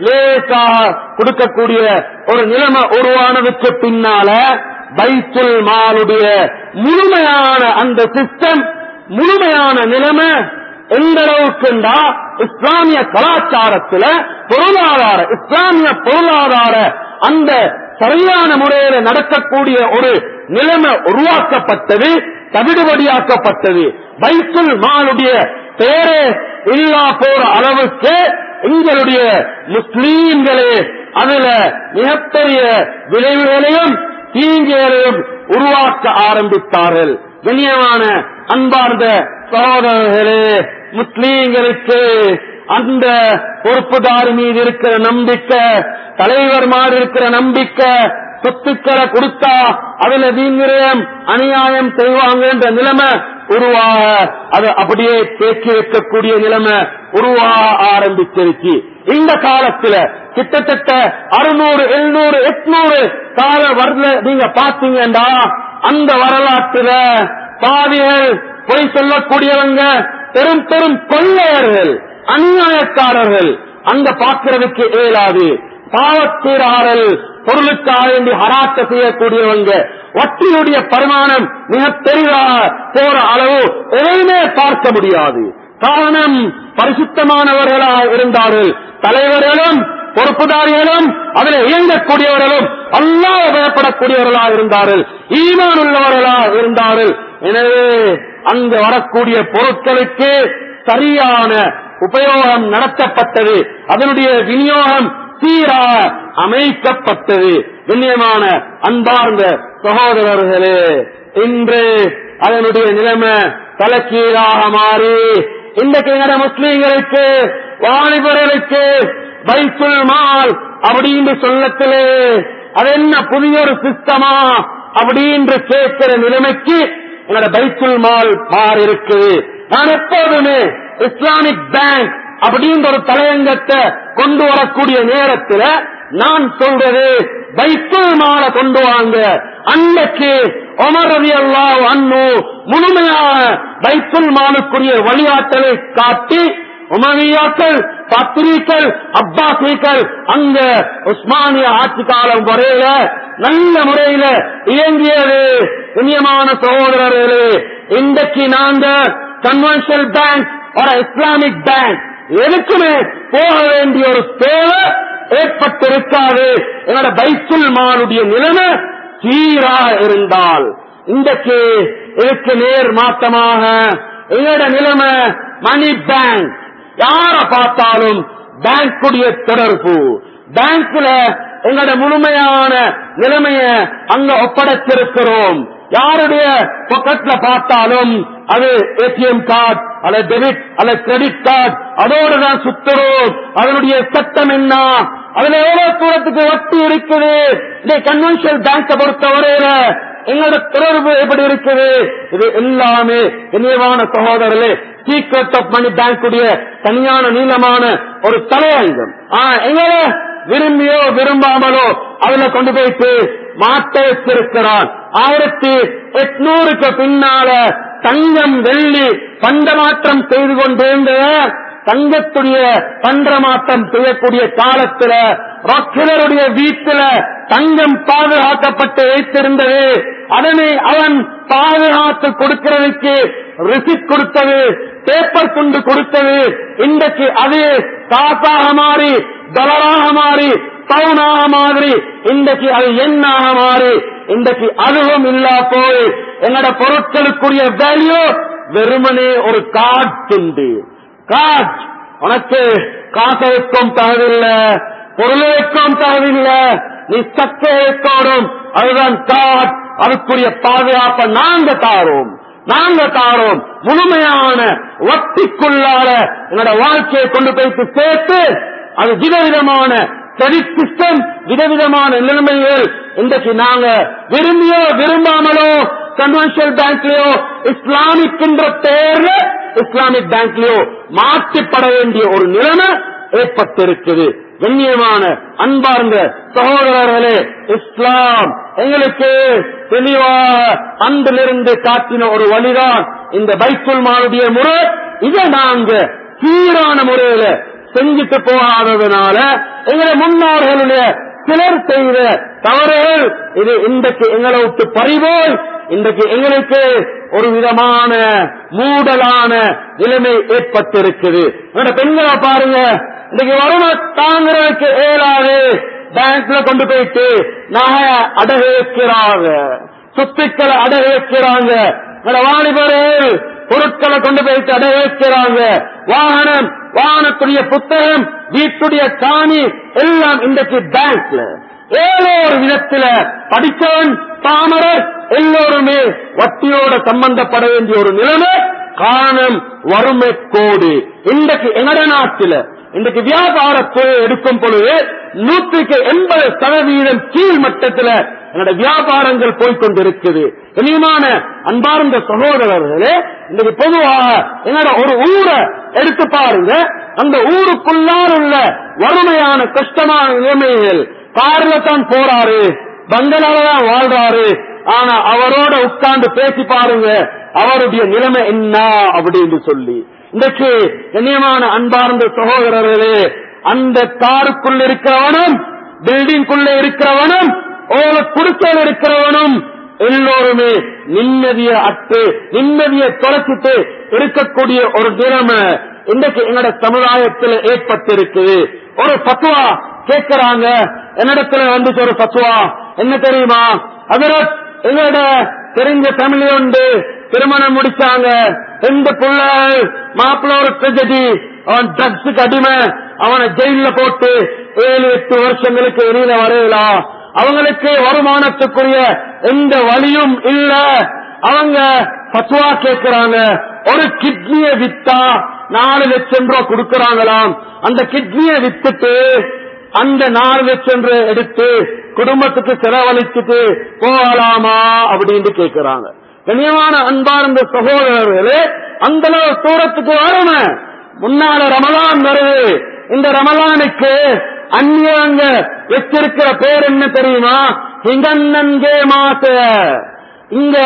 லேசாக கொடுக்கக்கூடிய ஒரு நிலைமை உருவானதுக்கு பின்னால பைத்துல் மாலுடைய முழுமையான அந்த சிஸ்டம் முழுமையான நிலைமை எந்த அளவுக்குண்டா இஸ்லாமிய கலாச்சாரத்துல பொருளாதார இஸ்லாமிய பொருளாதார அந்த சரியான முறையில நடக்கக்கூடிய ஒரு நிலைமை உருவாக்கப்பட்டது தவிடுபடியாக்கப்பட்டது பைத்துல் மாலுடைய பேரே இல்லா போற அளவுக்கு எங்களுடைய முஸ்லீம்களே அதுல மிகப்பெரிய விளைவுகளையும் தீங்குகளையும் உருவாக்க ஆரம்பித்தார்கள் கண்ணியமான அன்பார்ந்த சகோதரர்களே முஸ்லீம்களுக்கு அந்த பொறுப்புதார் மீது இருக்கிற நம்பிக்கை தலைவர் மாதிரி இருக்கிற நம்பிக்கை சொத்துக்களை கொடுத்தா அதுல வீங்கிரயம் அநியாயம் செய்வாங்க என்ற நிலைமை உருவாக அது அப்படியே தேக்கி வைக்கக்கூடிய நிலைமை உருவாக ஆரம்பிச்சிருச்சு இந்த காலத்துல கிட்டத்தட்ட அறுநூறு எழுநூறு எட்நூறு கால வரல நீங்க பாத்தீங்கன்னா அந்த வரலாற்றுல பாவிகள் பொய் சொல்லக்கூடியவங்க பெரும் பெரும் கொள்ளையர்கள் அநியாயக்காரர்கள் அங்க பார்க்கிறதுக்கு இயலாது பாவத்தீராறல் பொருளுக்காக வேண்டி ஹராத்த செய்யக்கூடியவங்க வட்டியுடைய பரிமாணம் மிக பெரிதாக போற அளவு எதையுமே பார்க்க முடியாது காரணம் பரிசுத்தமானவர்களாக இருந்தார்கள் தலைவர்களும் பொறுப்புதாரிகளும் அதில் இயங்கக்கூடியவர்களும் அல்லாஹ் பயப்படக்கூடியவர்களா இருந்தார்கள் ஈமான் உள்ளவர்களா இருந்தார்கள் எனவே அங்கு வரக்கூடிய பொருட்களுக்கு சரியான உபயோகம் நடத்தப்பட்டது அதனுடைய விநியோகம் சீராக அமைக்கப்பட்டது கண்ணியமான அன்பார்ந்த சகோதரர்களே இன்று அதனுடைய நிலைமை தலைக்கீழாக மாறி இன்றைக்கு எங்கட முஸ்லீம்களுக்கு வாலிபர்களுக்கு பைத்துல் மால் அப்படின்னு சொல்லத்திலே அது என்ன புதிய ஒரு சிஸ்டமா அப்படின்னு கேட்கிற நிலைமைக்கு எங்களோட பைத்துல் மால் மாறி இருக்குது நான் எப்போதுமே இஸ்லாமிக் பேங்க் அப்படின்ற ஒரு தலையங்கத்தை கொண்டு வரக்கூடிய நேரத்தில் நான் சொல்றது பைத்துல் மால கொண்டு வாங்க அன்னைக்கு ஒமர் ரவி அல்லாஹ் அன்னு முழுமையாக பைத்துல் மாலுக்குரிய வழிகாட்டலை காட்டி உமவியாக்கள் பத்திரிகள் அப்பாசிகள் அங்க உஸ்மானிய ஆட்சி காலம் வரையில நல்ல முறையில இயங்கியது புண்ணியமான சகோதரர்களே இன்றைக்கு நாங்க கன்வென்ஷனல் பேங்க் ஒரு இஸ்லாமிக் பேங்க் எதுக்குமே போக வேண்டிய ஒரு தேவை ஏற்பட்டிருக்காது என்னோட பைத்துல் மாலுடைய நிலைமை சீரா இருந்தால் இன்றைக்கு இதுக்கு நேர் மாற்றமாக எங்களோட நிலைமை மணி பேங்க் யார பார்த்தாலும் பேங்குடைய தொடர்பு பேங்க்ல எங்களோட முழுமையான நிலைமைய அங்க ஒப்படைத்திருக்கிறோம் யாருடைய பொக்கெட்ல பார்த்தாலும் அது ஏடிஎம் கார்டு அல்லது டெபிட் அல்லது கிரெடிட் கார்டு அதோடு தான் சுத்துறோம் அதனுடைய சட்டம் என்ன அதுல எவ்வளவு தூரத்துக்கு வட்டி இருக்குது இந்த கன்வென்ஷனல் பேங்கை பொறுத்தவரையில எங்களோட தொடர்பு எப்படி இருக்குது இது எல்லாமே இனியமான சகோதரர்களே சீக்ரெட் ஆஃப் மணி பேங்குடைய தனியான நீளமான ஒரு தலையங்கம் ஆஹ் எங்களை விரும்பியோ விரும்பாமலோ அதுல கொண்டு போயிட்டு மாட்ட வச்சிருக்கிறான் ஆயிரத்தி எட்நூறுக்கு பின்னால தங்கம் வெள்ளி பண்டமாற்றம் செய்து கொண்டிருந்த தங்கத்துடைய பண்டமாற்றம் செய்யக்கூடிய காலத்துல ராக்கிலருடைய வீட்டுல தங்கம் பாதுகாக்கப்பட்டு வைத்திருந்தது அதனை அவன் பாதுகாத்து கொடுக்கிறதுக்கு ரிசிட் கொடுத்தது பேப்பர் துண்டு கொடுத்தது இன்றைக்கு அது காசாக மாறி டொலராக மாறி பவுனாக மாறி இன்றைக்கு அது எண்ணாக மாறி இன்றைக்கு அதுவும் இல்லா போய் என்னோட பொருட்களுக்குரிய வேல்யூ வெறுமனே ஒரு கார்டு துண்டு கார்டு உனக்கு காசை வைக்கும் தகவில்லை பொருளை வைக்கும் தகவில்லை நீ சக்கை வைக்கணும் அதுதான் கார்டு அதுக்குரிய பாதுகாப்பை நாங்க தாரோம் நாங்க தாரோம் முழுமையான வட்டிக்குள்ளார என்னோட வாழ்க்கையை கொண்டு போயிட்டு சேர்த்து அது விதவிதமான கிரெடிட் சிஸ்டம் விதவிதமான நிலைமைகள் இன்றைக்கு நாங்க விரும்பியோ விரும்பாமலோ கன்வென்ஷனல் பேங்க்லயோ இஸ்லாமிக் என்ற பெயர்ல இஸ்லாமிக் பேங்க்லயோ மாற்றிப்பட வேண்டிய ஒரு நிலைமை ஏற்பட்டிருக்குது கண்ணியமான அன்பார்ந்த சகோதரர்களே இஸ்லாம் எங்களுக்கு தெளிவாக அன்றிலிருந்து காட்டின ஒரு வழிதான் இந்த பைத்துல் மாலுடைய முறை இதை நாங்க சீரான முறையில செஞ்சுட்டு போகாததுனால எங்களை முன்னோர்களுடைய சிலர் செய்த தவறுகள் இது இன்றைக்கு எங்களை விட்டு பறிபோல் இன்றைக்கு எங்களுக்கு ஒரு விதமான மூடலான நிலைமை ஏற்பட்டிருக்குது என்னோட பெண்களை பாருங்க இன்னைக்கு வறுமை தாங்கிறதுக்கு இயலாது பேங்க்ல கொண்டு போயிட்டு நகை அடகு வைக்கிறாங்க சொத்துக்களை அடகு வைக்கிறாங்க என்னோட வாலிபர்கள் பொருட்களை கொண்டு போயிட்டு அடகு வைக்கிறாங்க வாகனம் வாகனத்துடைய புத்தகம் வீட்டுடைய காணி எல்லாம் இன்றைக்கு பேங்க்ல ஏதோ ஒரு விதத்துல படித்தவன் பாமரர் எல்லோருமே வட்டியோட சம்பந்தப்பட வேண்டிய ஒரு நிலைமை காரணம் வறுமை கோடு இன்றைக்கு எங்கட நாட்டில இன்றைக்கு வியாபாரத்தை எடுக்கும் பொழுது நூற்றுக்கு எண்பது சதவீதம் கீழ் மட்டத்தில் என்னோட வியாபாரங்கள் போய்கொண்டிருக்குது இனிமான அன்பார்ந்த சகோதரர்களே இன்னைக்கு பொதுவாக என்னோட ஒரு ஊரை எடுத்து பாருங்க அந்த ஊருக்குள்ளார் உள்ள வறுமையான கஷ்டமான நிலைமைகள் கார்ல தான் போறாரு பங்களால தான் வாழ்றாரு ஆனா அவரோட உட்கார்ந்து பேசி பாருங்க அவருடைய நிலைமை என்ன அப்படின்னு சொல்லி இன்றைக்கு கண்ணியமான அன்பார்ந்த சகோதரர்களே அந்த காருக்குள்ள இருக்கிறவனும் பில்டிங்குள்ள இருக்கிறவனும் ஓல குடிசையில் இருக்கிறவனும் எல்லோருமே நிம்மதிய அட்டு நிம்மதியை தொலைச்சிட்டு இருக்கக்கூடிய ஒரு நிலைமை இன்றைக்கு எங்களோட சமுதாயத்தில் ஏற்பட்டிருக்குது ஒரு பத்துவா கேட்கிறாங்க என்னிடத்துல வந்துச்சு ஒரு பத்துவா என்ன தெரியுமா அதரத் எங்களோட தெரிஞ்ச ஃபேமிலி உண்டு திருமணம் முடிச்சாங்க ரெண்டு புள்ள மாப்பிள்ள ஒரு ட்ரெஜடி அவன் ட்ரக்ஸுக்கு அடிமை அவனை ஜெயில போட்டு ஏழு எட்டு வருஷங்களுக்கு வெளியில வரையலாம் அவங்களுக்கு வருமானத்துக்குரிய எந்த வழியும் இல்ல அவங்க பத்துவா கேட்கிறாங்க ஒரு கிட்னிய வித்தா நாலு லட்சம் ரூபாய் கொடுக்கறாங்களாம் அந்த கிட்னிய வித்துட்டு அந்த நாலு லட்சம் ரூபாய் எடுத்து குடும்பத்துக்கு செலவழிச்சுட்டு போகலாமா அப்படின்னு கேட்கிறாங்க கண்ணியமான அன்பார்ந்த சகோதரர்களே அந்த அளவு தூரத்துக்கு வரணும் முன்னால ரமலான் வருது இந்த ரமலானுக்கு அந்நியவங்க வச்சிருக்கிற பேர் என்ன தெரியுமா இங்கன்னன்கே மாச இங்க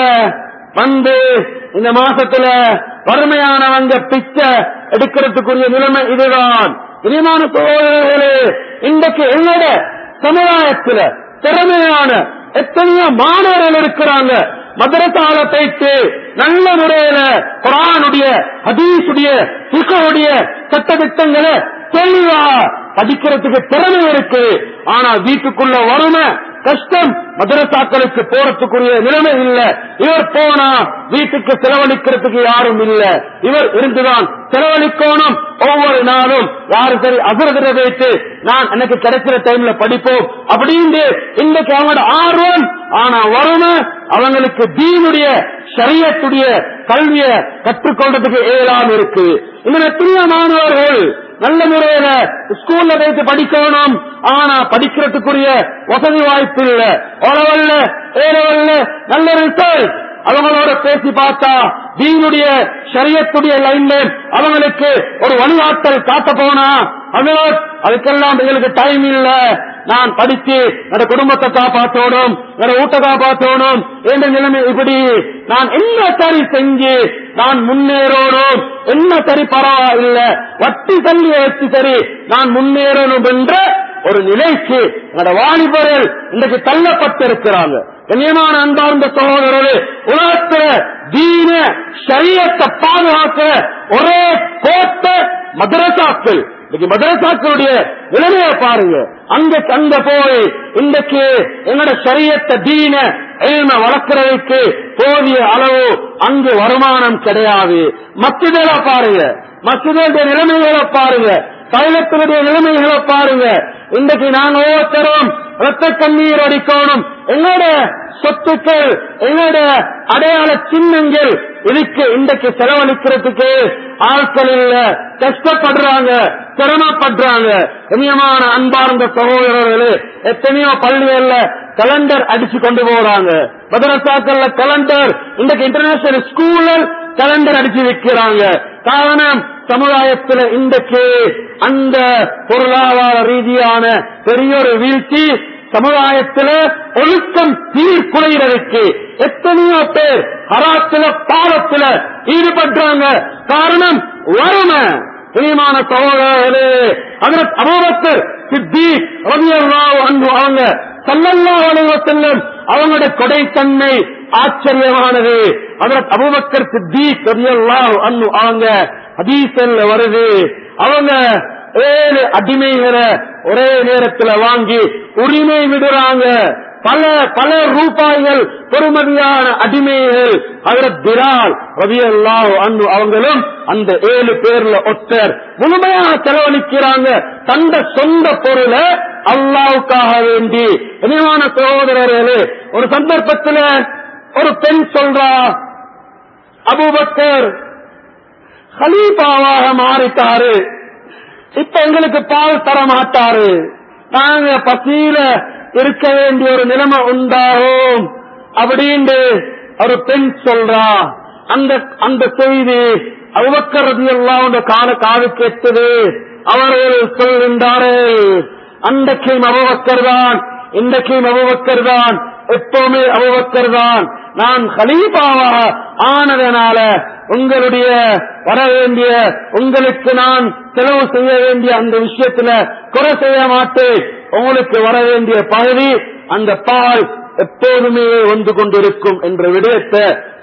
வந்து இந்த மாசத்துல வறுமையானவங்க பிச்சை எடுக்கிறதுக்குரிய நிலைமை இதுதான் பிரியமான சோழர்களே இன்றைக்கு என்னோட சமுதாயத்துல திறமையான எத்தனையோ மாணவர்கள் இருக்கிறாங்க மதரசால போயிட்டு நல்ல முறையில குரானுடைய ஹதீஸுடைய சிகோடைய சட்டத்திட்டங்களை தெளிவா படிக்கிறதுக்கு திறமை இருக்கு ஆனா வீட்டுக்குள்ள வறுமை கஷ்டம் மதரசாக்களுக்கு போறதுக்குரிய நிலைமை இல்ல இவர் போனா வீட்டுக்கு செலவழிக்கிறதுக்கு யாரும் இல்ல இவர் இருந்துதான் செலவழிக்கணும் ஒவ்வொரு நாளும் யாரு சரி அசுரதிர வைத்து நான் எனக்கு கிடைக்கிற டைம்ல படிப்போம் அப்படின்னு இன்னைக்கு அவங்களோட ஆர்வம் ஆனா வறுமை அவங்களுக்கு தீனுடைய சரியத்துடைய கல்விய கற்றுக்கொள்றதுக்கு ஏலாம் இருக்கு இன்னும் எத்தனையோ மாணவர்கள் நல்ல முறையில ஸ்கூல்ல வைத்து படிக்கணும் ஆனா படிக்கிறதுக்குரிய வசதி வாய்ப்பு இல்ல ஓலவல்ல ஏலவல்ல நல்ல ரிசல்ட் அவங்களோட பேசி பார்த்தா தீனுடைய சரியத்துடைய லைன்ல அவங்களுக்கு ஒரு வழிகாட்டல் காட்ட போனா அதனால் அதுக்கெல்லாம் எங்களுக்கு டைம் இல்ல நான் படிச்சு என்னோட குடும்பத்தை காப்பாற்றணும் என்னோட வீட்டை காப்பாற்றணும் என்ற நிலைமை இப்படி நான் என்ன சரி செஞ்சு நான் முன்னேறணும் என்ன சரி பரவாயில்ல வட்டி தள்ளி வச்சு சரி நான் முன்னேறணும் என்ற ஒரு நிலைக்கு என்னோட வாலிபர்கள் இன்றைக்கு தள்ளப்பட்டிருக்கிறாங்க கண்ணியமான அன்பார்ந்த சகோதரர்களே உலகத்துல தீன சரியத்தை பாதுகாக்கிற ஒரே கோட்டை மதரசாக்கள் இன்னைக்கு மதரசாக்களுடைய நிலைமையை பாருங்க அங்க அங்க போய் இன்றைக்கு என்னோட சரியத்தை தீன எல்ம வளர்க்கறதுக்கு போதிய அளவு அங்கு வருமானம் கிடையாது மத்தியதா பாருங்க மசிதனுடைய நிலைமைகளை பாருங்க தைலத்தினுடைய நிலைமைகளை பாருங்க இன்றைக்கு நாங்க ஒவ்வொருத்தரும் ரத்த கண்ணீர் அடிக்கணும் எங்களோட சொத்துக்கள் எங்களோட அடையாள சின்னங்கள் இதுக்கு இன்றைக்கு செலவழிக்கிறதுக்கு ஆட்கள் இல்ல கஷ்டப்படுறாங்க சிரமப்படுறாங்க இனியமான அன்பார்ந்த சகோதரர்களே எத்தனையோ பள்ளிகள்ல கலண்டர் அடிச்சு கொண்டு போறாங்க மதரசாக்கள்ல கலண்டர் இன்றைக்கு இன்டர்நேஷனல் ஸ்கூல்ல கலண்டர் அடிச்சு வைக்கிறாங்க காரணம் சமுதாயத்துல இன்றைக்கு அந்த பொருளாதார ரீதியான பெரிய ஒரு வீழ்ச்சி சமுதாயத்துல ஒழுக்கம் சீர்குலைகிறதுக்கு எத்தனையோ பேர் ஹராத்துல பாவத்துல ஈடுபடுறாங்க காரணம் வறுமை இனிமான சகோதரர்களே அதற்கு அபோபத்தர் சித்தி ரவியல்லாஹு அன்பு அவங்க சல்லல்லாஹு அலைஹி வஸல்லம் அவங்களுடைய கொடைத்தன்மை ஆச்சரியமானது அதற்கு அபூபக்கர் சித்திக் ரலியல்லாஹு அன்ஹு அவங்க ஹதீஸ்ல வருது அவங்க ஏழு அடிமைகளை ஒரே நேரத்துல வாங்கி உரிமை விடுறாங்க பல பல ரூபாய்கள் பெருமதியான அடிமைகள் அதற்கு பிலால் ரவியல்லாஹு அன்பு அவங்களும் அந்த ஏழு பேர்ல ஒருத்தர் முழுமையாக செலவழிக்கிறாங்க தந்த சொந்த பொருளை அல்லாவுக்காக வேண்டி இனிமான சகோதரர்களே ஒரு சந்தர்ப்பத்தில் ஒரு பெண் சொல்றா அபூபக்கர் ஹலீஃபாவாக மாறிட்டாரு இப்ப எங்களுக்கு பால் தர மாட்டாரு நாங்க பசியில இருக்க வேண்டிய ஒரு நிலைமை உண்டாகும் அப்படின்னு ஒரு பெண் சொல்றா அந்த அந்த செய்தி அவுபக்கரது எல்லாம் கால காது கேட்டது அவர்கள் சொல்கின்றார்கள் அன்றைக்கும் அபுபக்கர் தான் இன்றைக்கும் அபுபக்கர் தான் எப்பவுமே அபுபக்கர் தான் நான் ஹலீஃபாவாக ஆனதனால உங்களுடைய வர வேண்டிய உங்களுக்கு நான் செலவு செய்ய வேண்டிய அந்த விஷயத்துல குறை செய்ய மாட்டேன் உங்களுக்கு வர வேண்டிய பகுதி அந்த பால் எப்போதுமே வந்து கொண்டிருக்கும் என்ற விடயத்தை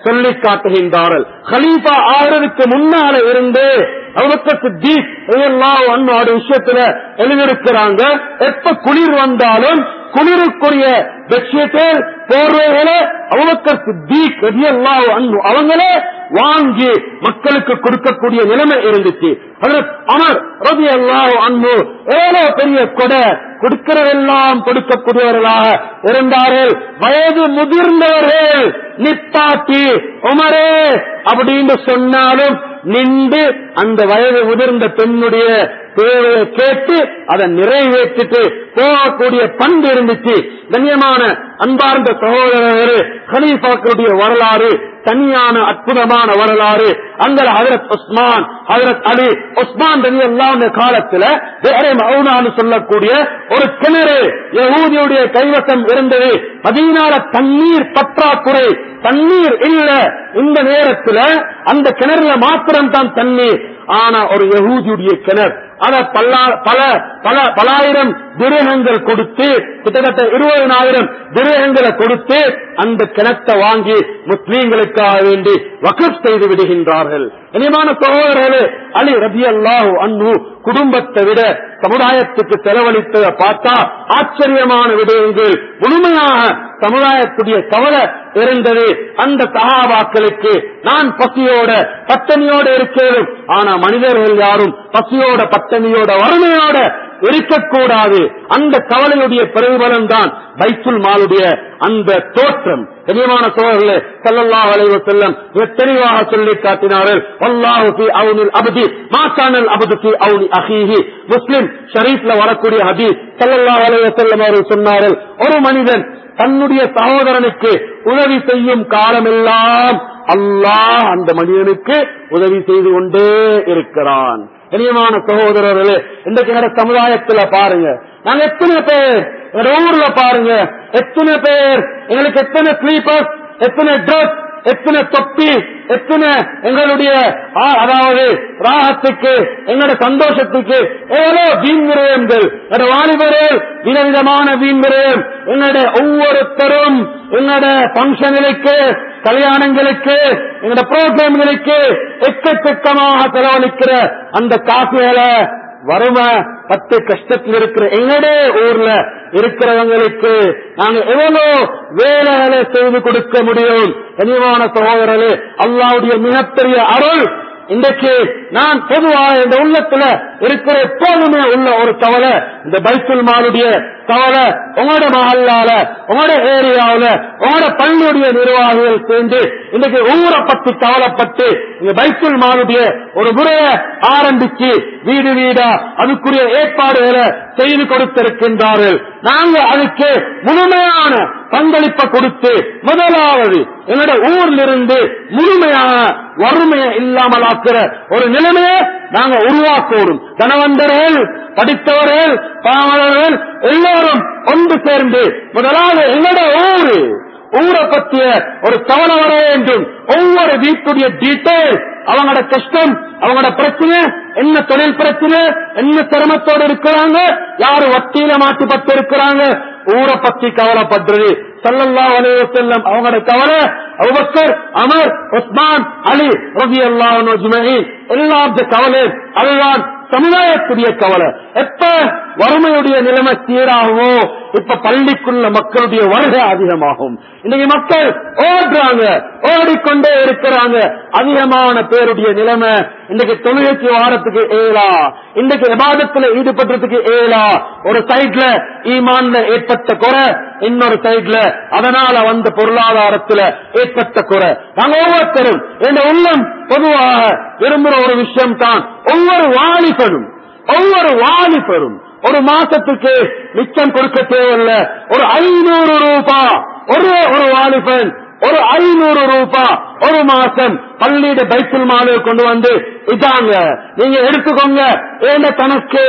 சொல்லி காட்டுகின்றார்கள் ஹலீஃபா ஆகிறதுக்கு முன்னால இருந்து அபுபக்கர் சித்திக் ரலியல்லாஹு அன்ஹு அவருடைய விஷயத்துல எழுதியிருக்கிறாங்க எப்ப குளிர் வந்தாலும் குளிருக்குரிய பெட்ஷீட்டுகள் போர்வைகளை அபுபக்கர் சித்திக் ரலியல்லாஹு அன்ஹு அவங்களே வாங்கி மக்களுக்கு கொடுக்கக்கூடிய நிலைமை இருந்துச்சு ஹஜரத் அமர் ரலியல்லாஹு அன்ஹு எவ்வளவு பெரிய கொடை கொடுக்கிறதெல்லாம் கொடுக்கக்கூடியவர்களாக இருந்தார்கள் வயது முதிர்ந்தவர்கள் நிப்பாட்டி உமரே அப்படின்னு சொன்னாலும் நின்று அந்த வயது முதிர்ந்த பெண்ணுடைய தேவையை கேட்டு அதை நிறைவேற்றிட்டு போகக்கூடிய பண்பு இருந்துச்சு கண்ணியமான அன்பார்ந்த சகோதரர்களே ஹலீஃபாக்களுடைய வரலாறு தனியான அற்புதமான வரலாறு அங்க ஹதரத் உஸ்மான் ஹதரத் அலி உஸ்மான் ரவி எல்லாம் காலத்துல வேற மௌனான்னு சொல்லக்கூடிய ஒரு கிணறு யகூதியுடைய கைவசம் இருந்தது மதீனால தண்ணீர் பற்றாக்குறை தண்ணீர் இல்ல இந்த நேரத்துல அந்த கிணறுல மாத்திரம் தான் தண்ணீர் ஆனா ஒரு யகூதியுடைய கிணறு அத பல்லா பல பல பலாயிரம் திரகங்கள் கொடுத்து கிட்டத்தட்ட இருபதனாயிரம் திரகங்களை கொடுத்து அந்த கிணத்தை வாங்கி முஸ்லீம்களுக்காக வேண்டி வகப் செய்து விடுகின்றார்கள் இனிமான சகோதரர்களே அலி ரபி அல்லாஹு அன்பு குடும்பத்தை விட சமுதாயத்துக்கு செலவழித்ததை பார்த்தா ஆச்சரியமான விடயங்கள் முழுமையாக சமுதாயத்துடைய கவலை இருந்தது அந்த சகாபாக்களுக்கு நான் பசியோட பட்டணியோட இருக்கிறேன் ஆனா மனிதர்கள் யாரும் பசியோட பட்டணியோட வறுமையோட இருக்கக்கூடாது அந்த கவலையுடைய பிரதிபலன் தான் பைத்துல் மாலுடைய அந்த தோற்றம் கனியமான சோழர்களே சல்லல்லாஹு அலைஹி வஸல்லம் மிக தெளிவாக சொல்லி காட்டினார்கள் வல்லாஹு ஃபீ அவுனில் அப்தி மா கானல் அப்து ஃபீ அவுனி அஹீஹி முஸ்லிம் ஷரீஃப்ல வரக்கூடிய ஹதீஸ் சல்லல்லாஹு அலைஹி வஸல்லம் அவர்கள் சொன்னார்கள் ஒரு மனிதன் தன்னுடைய சகோதரனுக்கு உதவி செய்யும் காலமெல்லாம் அல்லாஹ் அந்த மனிதனுக்கு உதவி செய்து கொண்டே இருக்கிறான் கனியமான சகோதரர்களே இன்றைக்கு எங்க சமுதாயத்துல பாருங்க நாங்க எத்தனை பேர் எங்க ஊர்ல பாருங்க எத்தனை பேர் எங்களுக்கு எத்தனை ஸ்லீப்பர்ஸ் எத்தனை ட்ரெஸ் எத்தனை தொப்பி எத்தனை எங்களுடைய ஆ, அதாவது ராகத்துக்கு எங்களோட சந்தோஷத்துக்கு எவ்வளவு வீண் விரயங்கள் எங்களோட வாலிபர்கள் விதவிதமான வீண் விரயம் எங்களுடைய ஒவ்வொருத்தரும் எங்களோட பங்கனுக்கு கல்யாணங்களுக்கு எங்களோட புரோகிராம்களுக்கு எக்கச்சக்கமாக செலவழிக்கிற அந்த காசுகளை வறுமை பத்து கஷ்டத்தில் இருக்கிற எங்களுடைய ஊர்ல இருக்கிறவங்களுக்கு நாங்க எவ்வளவு வேலைகளை செய்து கொடுக்க முடியும் கனிவான சகோதரர்களே அல்லாவுடைய மிகப்பெரிய அருள் இன்றைக்கு நான் பொதுவாக இந்த உள்ளத்துல இருக்கிற எப்போதுமே உள்ள ஒரு கவலை இந்த பைத்துல் மாலுடைய கவலை உங்களோட மகல்லால உங்களோட ஏரியாவுல உங்களோட பள்ளியுடைய நிர்வாகிகள் சேர்ந்து இன்னைக்கு ஊரை பத்தி கவலைப்பட்டு இந்த பைத்துல் மாலுடைய ஒரு முறையை ஆரம்பிச்சு வீடு வீடா அதுக்குரிய ஏற்பாடுகளை செய்து கொடுத்திருக்கின்றார்கள் நாங்க அதுக்கு முழுமையான பங்களிப்பை கொடுத்து முதலாவது எங்களோட ஊர்ல இருந்து முழுமையான வறுமையை இல்லாமல் ஆக்குற ஒரு நிலைமையை நாங்க உருவாக்கணும் தனவந்தர்கள் படித்தவர்கள் பாவலர்கள் எல்லோரும் ஒன்று சேர்ந்து முதலாவது எங்களோட ஊரு ஊரை பற்றிய ஒரு கவலை வர வேண்டும் ஒவ்வொரு வீட்டுடைய டீட்டெயில் அவங்களோட கஷ்டம் அவங்களோட பிரச்சனை என்ன தொழில் பிரச்சனை என்ன சிரமத்தோடு இருக்கிறாங்க யாரு வட்டியில மாட்டுப்பட்டு இருக்கிறாங்க ஊரை பத்தி கவலைப்படுறது சல்லல்லா அலைஹி வஸல்லம் அவங்களோட கவலை அபூபக்கர் அமர் உஸ்மான் அலி ரலியல்லாஹு அன்ஹு அஜ்மஈன் எல்லாத்த கவலை அதுதான் சமுதாயத்துடைய கவலை எப்ப வறுமையுடைய நிலைமை சீராகுமோ இப்ப பள்ளிக்குள்ள மக்களுடைய வருகை அதிகமாகும் இன்னைக்கு மக்கள் ஓடுறாங்க ஓடிக்கொண்டே இருக்கிறாங்க அதிகமான பேருடைய நிலைமை இன்னைக்கு தொழுகைக்கு வாரத்துக்கு ஏலா இன்னைக்கு விவாதத்துல ஈடுபடுறதுக்கு ஏலா ஒரு சைட்ல ஈமான்ல ஏற்பட்ட குறை இன்னொரு சைட்ல அதனால வந்த பொருளாதாரத்துல ஏற்பட்ட குறை நாங்க ஒவ்வொருத்தரும் என்ற உள்ளம் பொதுவாக விரும்புற ஒரு விஷயம் தான் ஒவ்வொரு வாலிபனும் ஒவ்வொரு வாலிபரும் ஒரு மாசத்துக்கு மிச்சம் கொடுக்க தேவையில்லை ஒரு ஐநூறு ரூபாய் ஒரே ஒரு வாலிபன் ஒரு ஐநூறு ரூபாய் ஒரு மாசம் பள்ளியிட பைத்துல் மாலை கொண்டு வந்து இதாங்க நீங்க எடுத்துக்கோங்க ஏன கணக்கு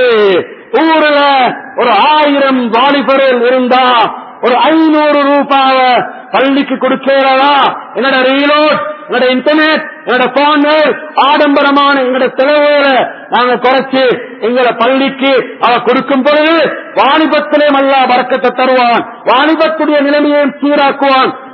ஊர்ல ஒரு ஆயிரம் வாலிபர்கள் இருந்தா ஒரு ஐநூறு ரூபாவ பள்ளிக்கு கொடுக்கிறதா என்னோட ரீலோட் என்னோட இன்டர்நெட் என்னோட போன்கள் ஆடம்பரமான எங்களோட செலவுகளை நாங்க குறைச்சு எங்களை பள்ளிக்கு அவ கொடுக்கும் பொழுது வாலிபத்திலே மல்லா வரக்கத்தை தருவான் வாலிபத்துடைய நிலைமையை சீராக்குவான்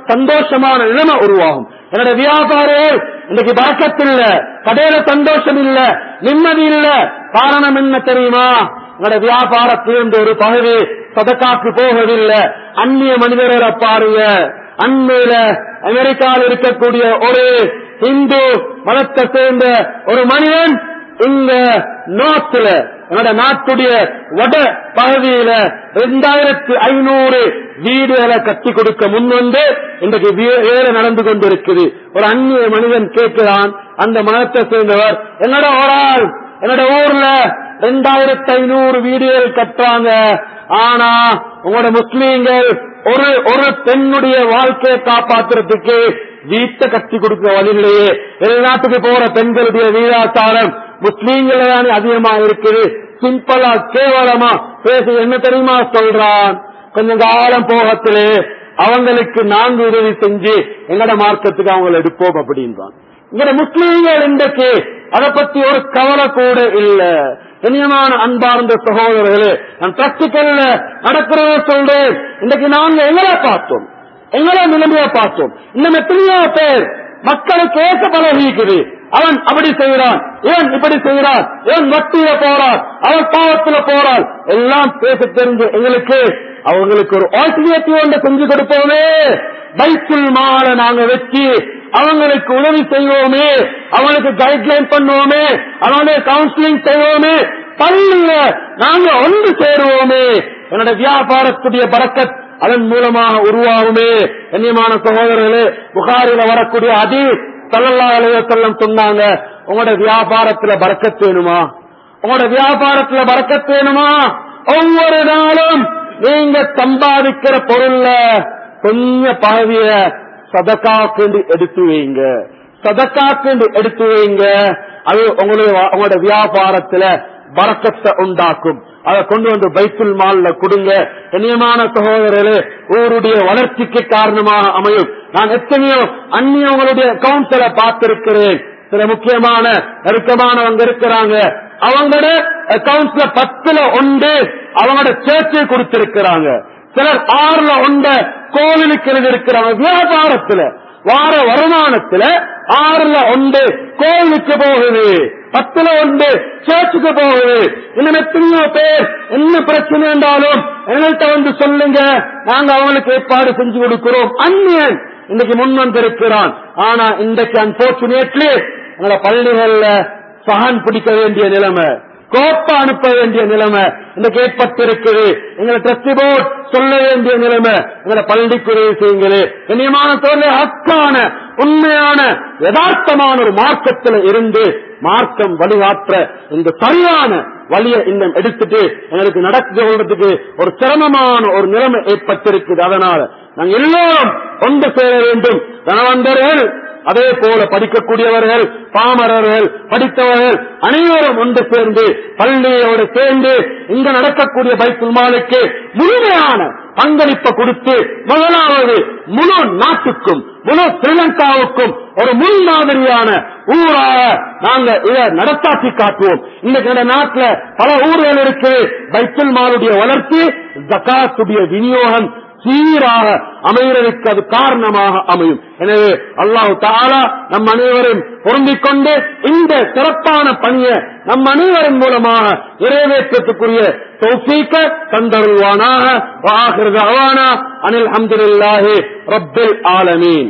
சந்தோஷமான நிலைமை உருவாகும் என்னோட வியாபாரம் இன்னைக்கு பழக்கத்தில் இல்ல கடையில சந்தோஷம் இல்ல நிம்மதி இல்ல காரணம் என்ன தெரியுமா என்னோட வியாபாரத்திலிருந்து ஒரு பகுதி சதக்காக்கு போவதில்லை அந்நிய மனிதரை பாருங்க அண்மையில அமெரிக்காவில் இருக்கக்கூடிய ஒரு இந்து மதத்தை சேர்ந்த ஒரு மனிதன் இங்க நார்த்ல என்னோட நாட்டுடைய வட பகுதியில ரெண்டாயிரத்தி ஐநூறு வீடுகளை கட்டி கொடுக்க முன் வந்து இன்றைக்கு வே- வேலை நடந்து கொண்டிருக்குது ஒரு அந்நிய மனிதன் கேட்கிறான் அந்த மதத்தை சேர்ந்தவர் என்னோட ஒரு ஆள் என்னோட ஊர்ல ரெண்டாயிரத்தி ஐநூறு வீடுகள் கட்டுறாங்க ஆனா உங்களோட முஸ்லீம்கள் ஒரு ஒரு பெண்ணுடைய வாழ்க்கையை காப்பாத்துறதுக்கு வீட்டை கட்டி கொடுக்கிற வழியிலேயே வெளிநாட்டுக்கு போற பெண்களுடைய வீராசாரம் முஸ்லீம்கள் தானே அதிகமா இருக்குது சிம்பிளா கேவலமா பேச என்ன தெரியுமா சொல்றான் கொஞ்சம் காலம் போகத்திலே அவங்களுக்கு நான்கு உதவி செஞ்சு எங்கட மார்க்கத்துக்கு அவங்களை எடுப்போம் அப்படின்றான் இங்க முஸ்லீம்கள் இன்றைக்கு அதை பத்தி ஒரு கவலை கூட இல்ல கண்ணியமான அன்பார்ந்த சகோதரர்களே நான் பிராக்டிக்கல்ல நடக்கிறத சொல்றேன் இன்றைக்கு நாங்க எங்களை பார்த்தோம் எங்களை நிலைமையை பார்த்தோம் இன்னும் எத்தனையோ பேர் மக்களுக்கு ஏச பழகிக்குது அவன் அப்படி செய்கிறான் இவன் இப்படி செய்கிறான் இவன் வட்டியில போறான் அவன் பாவத்துல போறான் எல்லாம் பேச தெரிஞ்சு எங்களுக்கு அவங்களுக்கு ஒரு ஆல்டர்னேட்டிவ் ஒன்றை செஞ்சு கொடுப்போமே பைக்குள் மாலை நாங்க வச்சு அவங்களுக்கு உதவி செய்வோமே அவங்களுக்கு கைட்லைன் பண்ணுவோமே அவங்களுக்கு கவுன்சிலிங் செய்வோமே பள்ளியில நாங்க ஒன்று சேருவோமே என்னோட வியாபாரத்துடைய பறக்கத் அதன் மூலமாக உருவாகுமே கண்ணியமான சகோதரர்களே புகாரில வரக்கூடிய அதி சல்லல்லா அலைவசல்லம் சொன்னாங்க உங்களோட வியாபாரத்துல பறக்கத் வேணுமா உங்களோட வியாபாரத்துல பறக்கத் வேணுமா ஒவ்வொரு நாளும் நீங்க சம்பாதிக்கிற பொருள்ல கொஞ்சம் பகுதிய சதக்காக்கு எடுத்து வைங்க சதக்காக்கு எடுத்து வைங்க அது உங்களுடைய உங்களோட வியாபாரத்துல பறக்கத்தை உண்டாக்கும் அதை கொண்டு வந்து பைத்துல் மால்ல கொடுங்க கண்ணியமான சகோதரர்களே ஊருடைய வளர்ச்சிக்கு காரணமாக அமையும் நான் எத்தனையோ அந்நியவங்களுடைய அக்கௌண்ட்ஸ்ல பார்த்திருக்கிறேன் சில முக்கியமான நெருக்கமானவங்க இருக்கிறாங்க அவங்களோட அக்கௌண்ட்ஸ்ல பத்துல ஒன்று அவங்களோட சேர்ச்சை கொடுத்திருக்கிறாங்க சிலர் ஆறுல ஒன்ற கோவிலுக்கு எழுதியிருக்கிறாங்க வியாபாரத்துல வார வருமானத்துல ஆறுல ஒன்று கோவிலுக்கு போகுது பத்துல ஒன்று சேர்ச்சுக்கு போகுது இன்னும் எத்தனையோ பேர் என்ன பிரச்சனை என்றாலும் எங்கள்கிட்ட வந்து சொல்லுங்க நாங்க அவங்களுக்கு ஏற்பாடு செஞ்சு கொடுக்கிறோம் அந்நியன் இன்னைக்கு முன் வந்திருக்கிறான் ஆனா இன்றைக்கு அன்போர்ச்சுனேட்லி எங்களோட பள்ளிகள்ல சகான் பிடிக்க வேண்டிய நிலைமை கோப்பை அனுப்ப வேண்டிய நிலைமை இன்னைக்கு ஏற்பட்டிருக்குது எங்களை ட்ரஸ்டி போர்ட் சொல்ல வேண்டிய நிலைமை எங்களை பள்ளிக்கு உதவி செய்யுங்களே கண்ணியமான தோல்ல ஹக்கான உண்மையான யதார்த்தமான ஒரு மார்க்கத்தில் இருந்து மார்க்கம் வழிகாற்ற இந்த சரியான வழியை இன்னும் எடுத்துட்டு எங்களுக்கு நடக்க கொள்றதுக்கு ஒரு சிரமமான ஒரு நிலைமை ஏற்பட்டிருக்குது அதனால நாங்கள் எல்லோரும் ஒன்று சேர வேண்டும் தனவந்தர்கள் அதே போல படிக்கக்கூடியவர்கள் பாமரர்கள் படித்தவர்கள் அனைவரும் ஒன்று சேர்ந்து பள்ளியோடு சேர்ந்து இங்க நடக்கக்கூடிய பைத்துல் மாலுக்கு முழுமையான பங்களிப்பை கொடுத்து முதலாவது முழு நாட்டுக்கும் முழு ஸ்ரீலங்காவுக்கும் ஒரு முன்மாதிரியான ஊராக நாங்க இதை நடத்தாட்டி காட்டுவோம் இன்னைக்கு இந்த நாட்டுல பல ஊர்கள் இருக்கு பைத்துல் மாலுடைய வளர்ச்சி ஜகாத்துடைய விநியோகம் சீராக அமைகிறதுக்கு அது காரணமாக அமையும் எனவே அல்லாஹு தாலா நம் அனைவரும் பொருந்திக் கொண்டு இந்த சிறப்பான பணியை நம் அனைவரின் மூலமாக நிறைவேற்றத்துக்குரிய தௌஃபீக்க தந்தருள்வானாக வாகிறது அவானா அனில் அஹமதுல்லாஹி ரப்பில் ஆலமீன்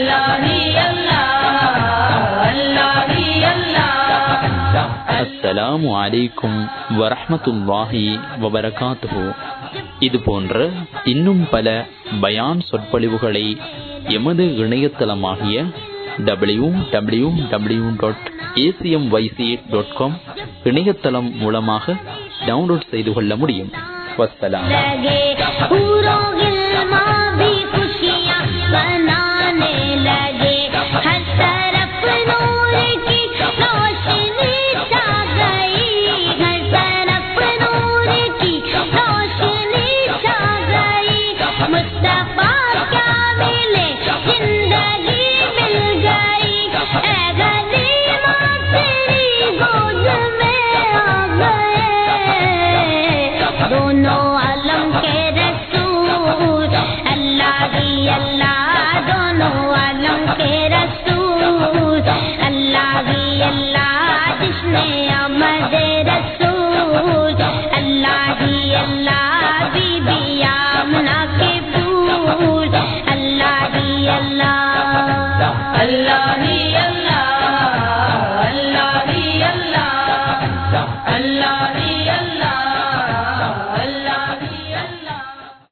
அஸ்ஸலாமு அலைக்கும் வரஹ்மத்துல்லாஹி வபரகாத்துஹு இது போன்ற இன்னும் பல பயான் சொற்பொழிவுகளை எமது இணையதளமாகிய W W W dot ACM YC dot com இணையதளம் மூலமாக டவுன்லோட் செய்து கொள்ள முடியும் வஸ்ஸலாம் लगे पूरों के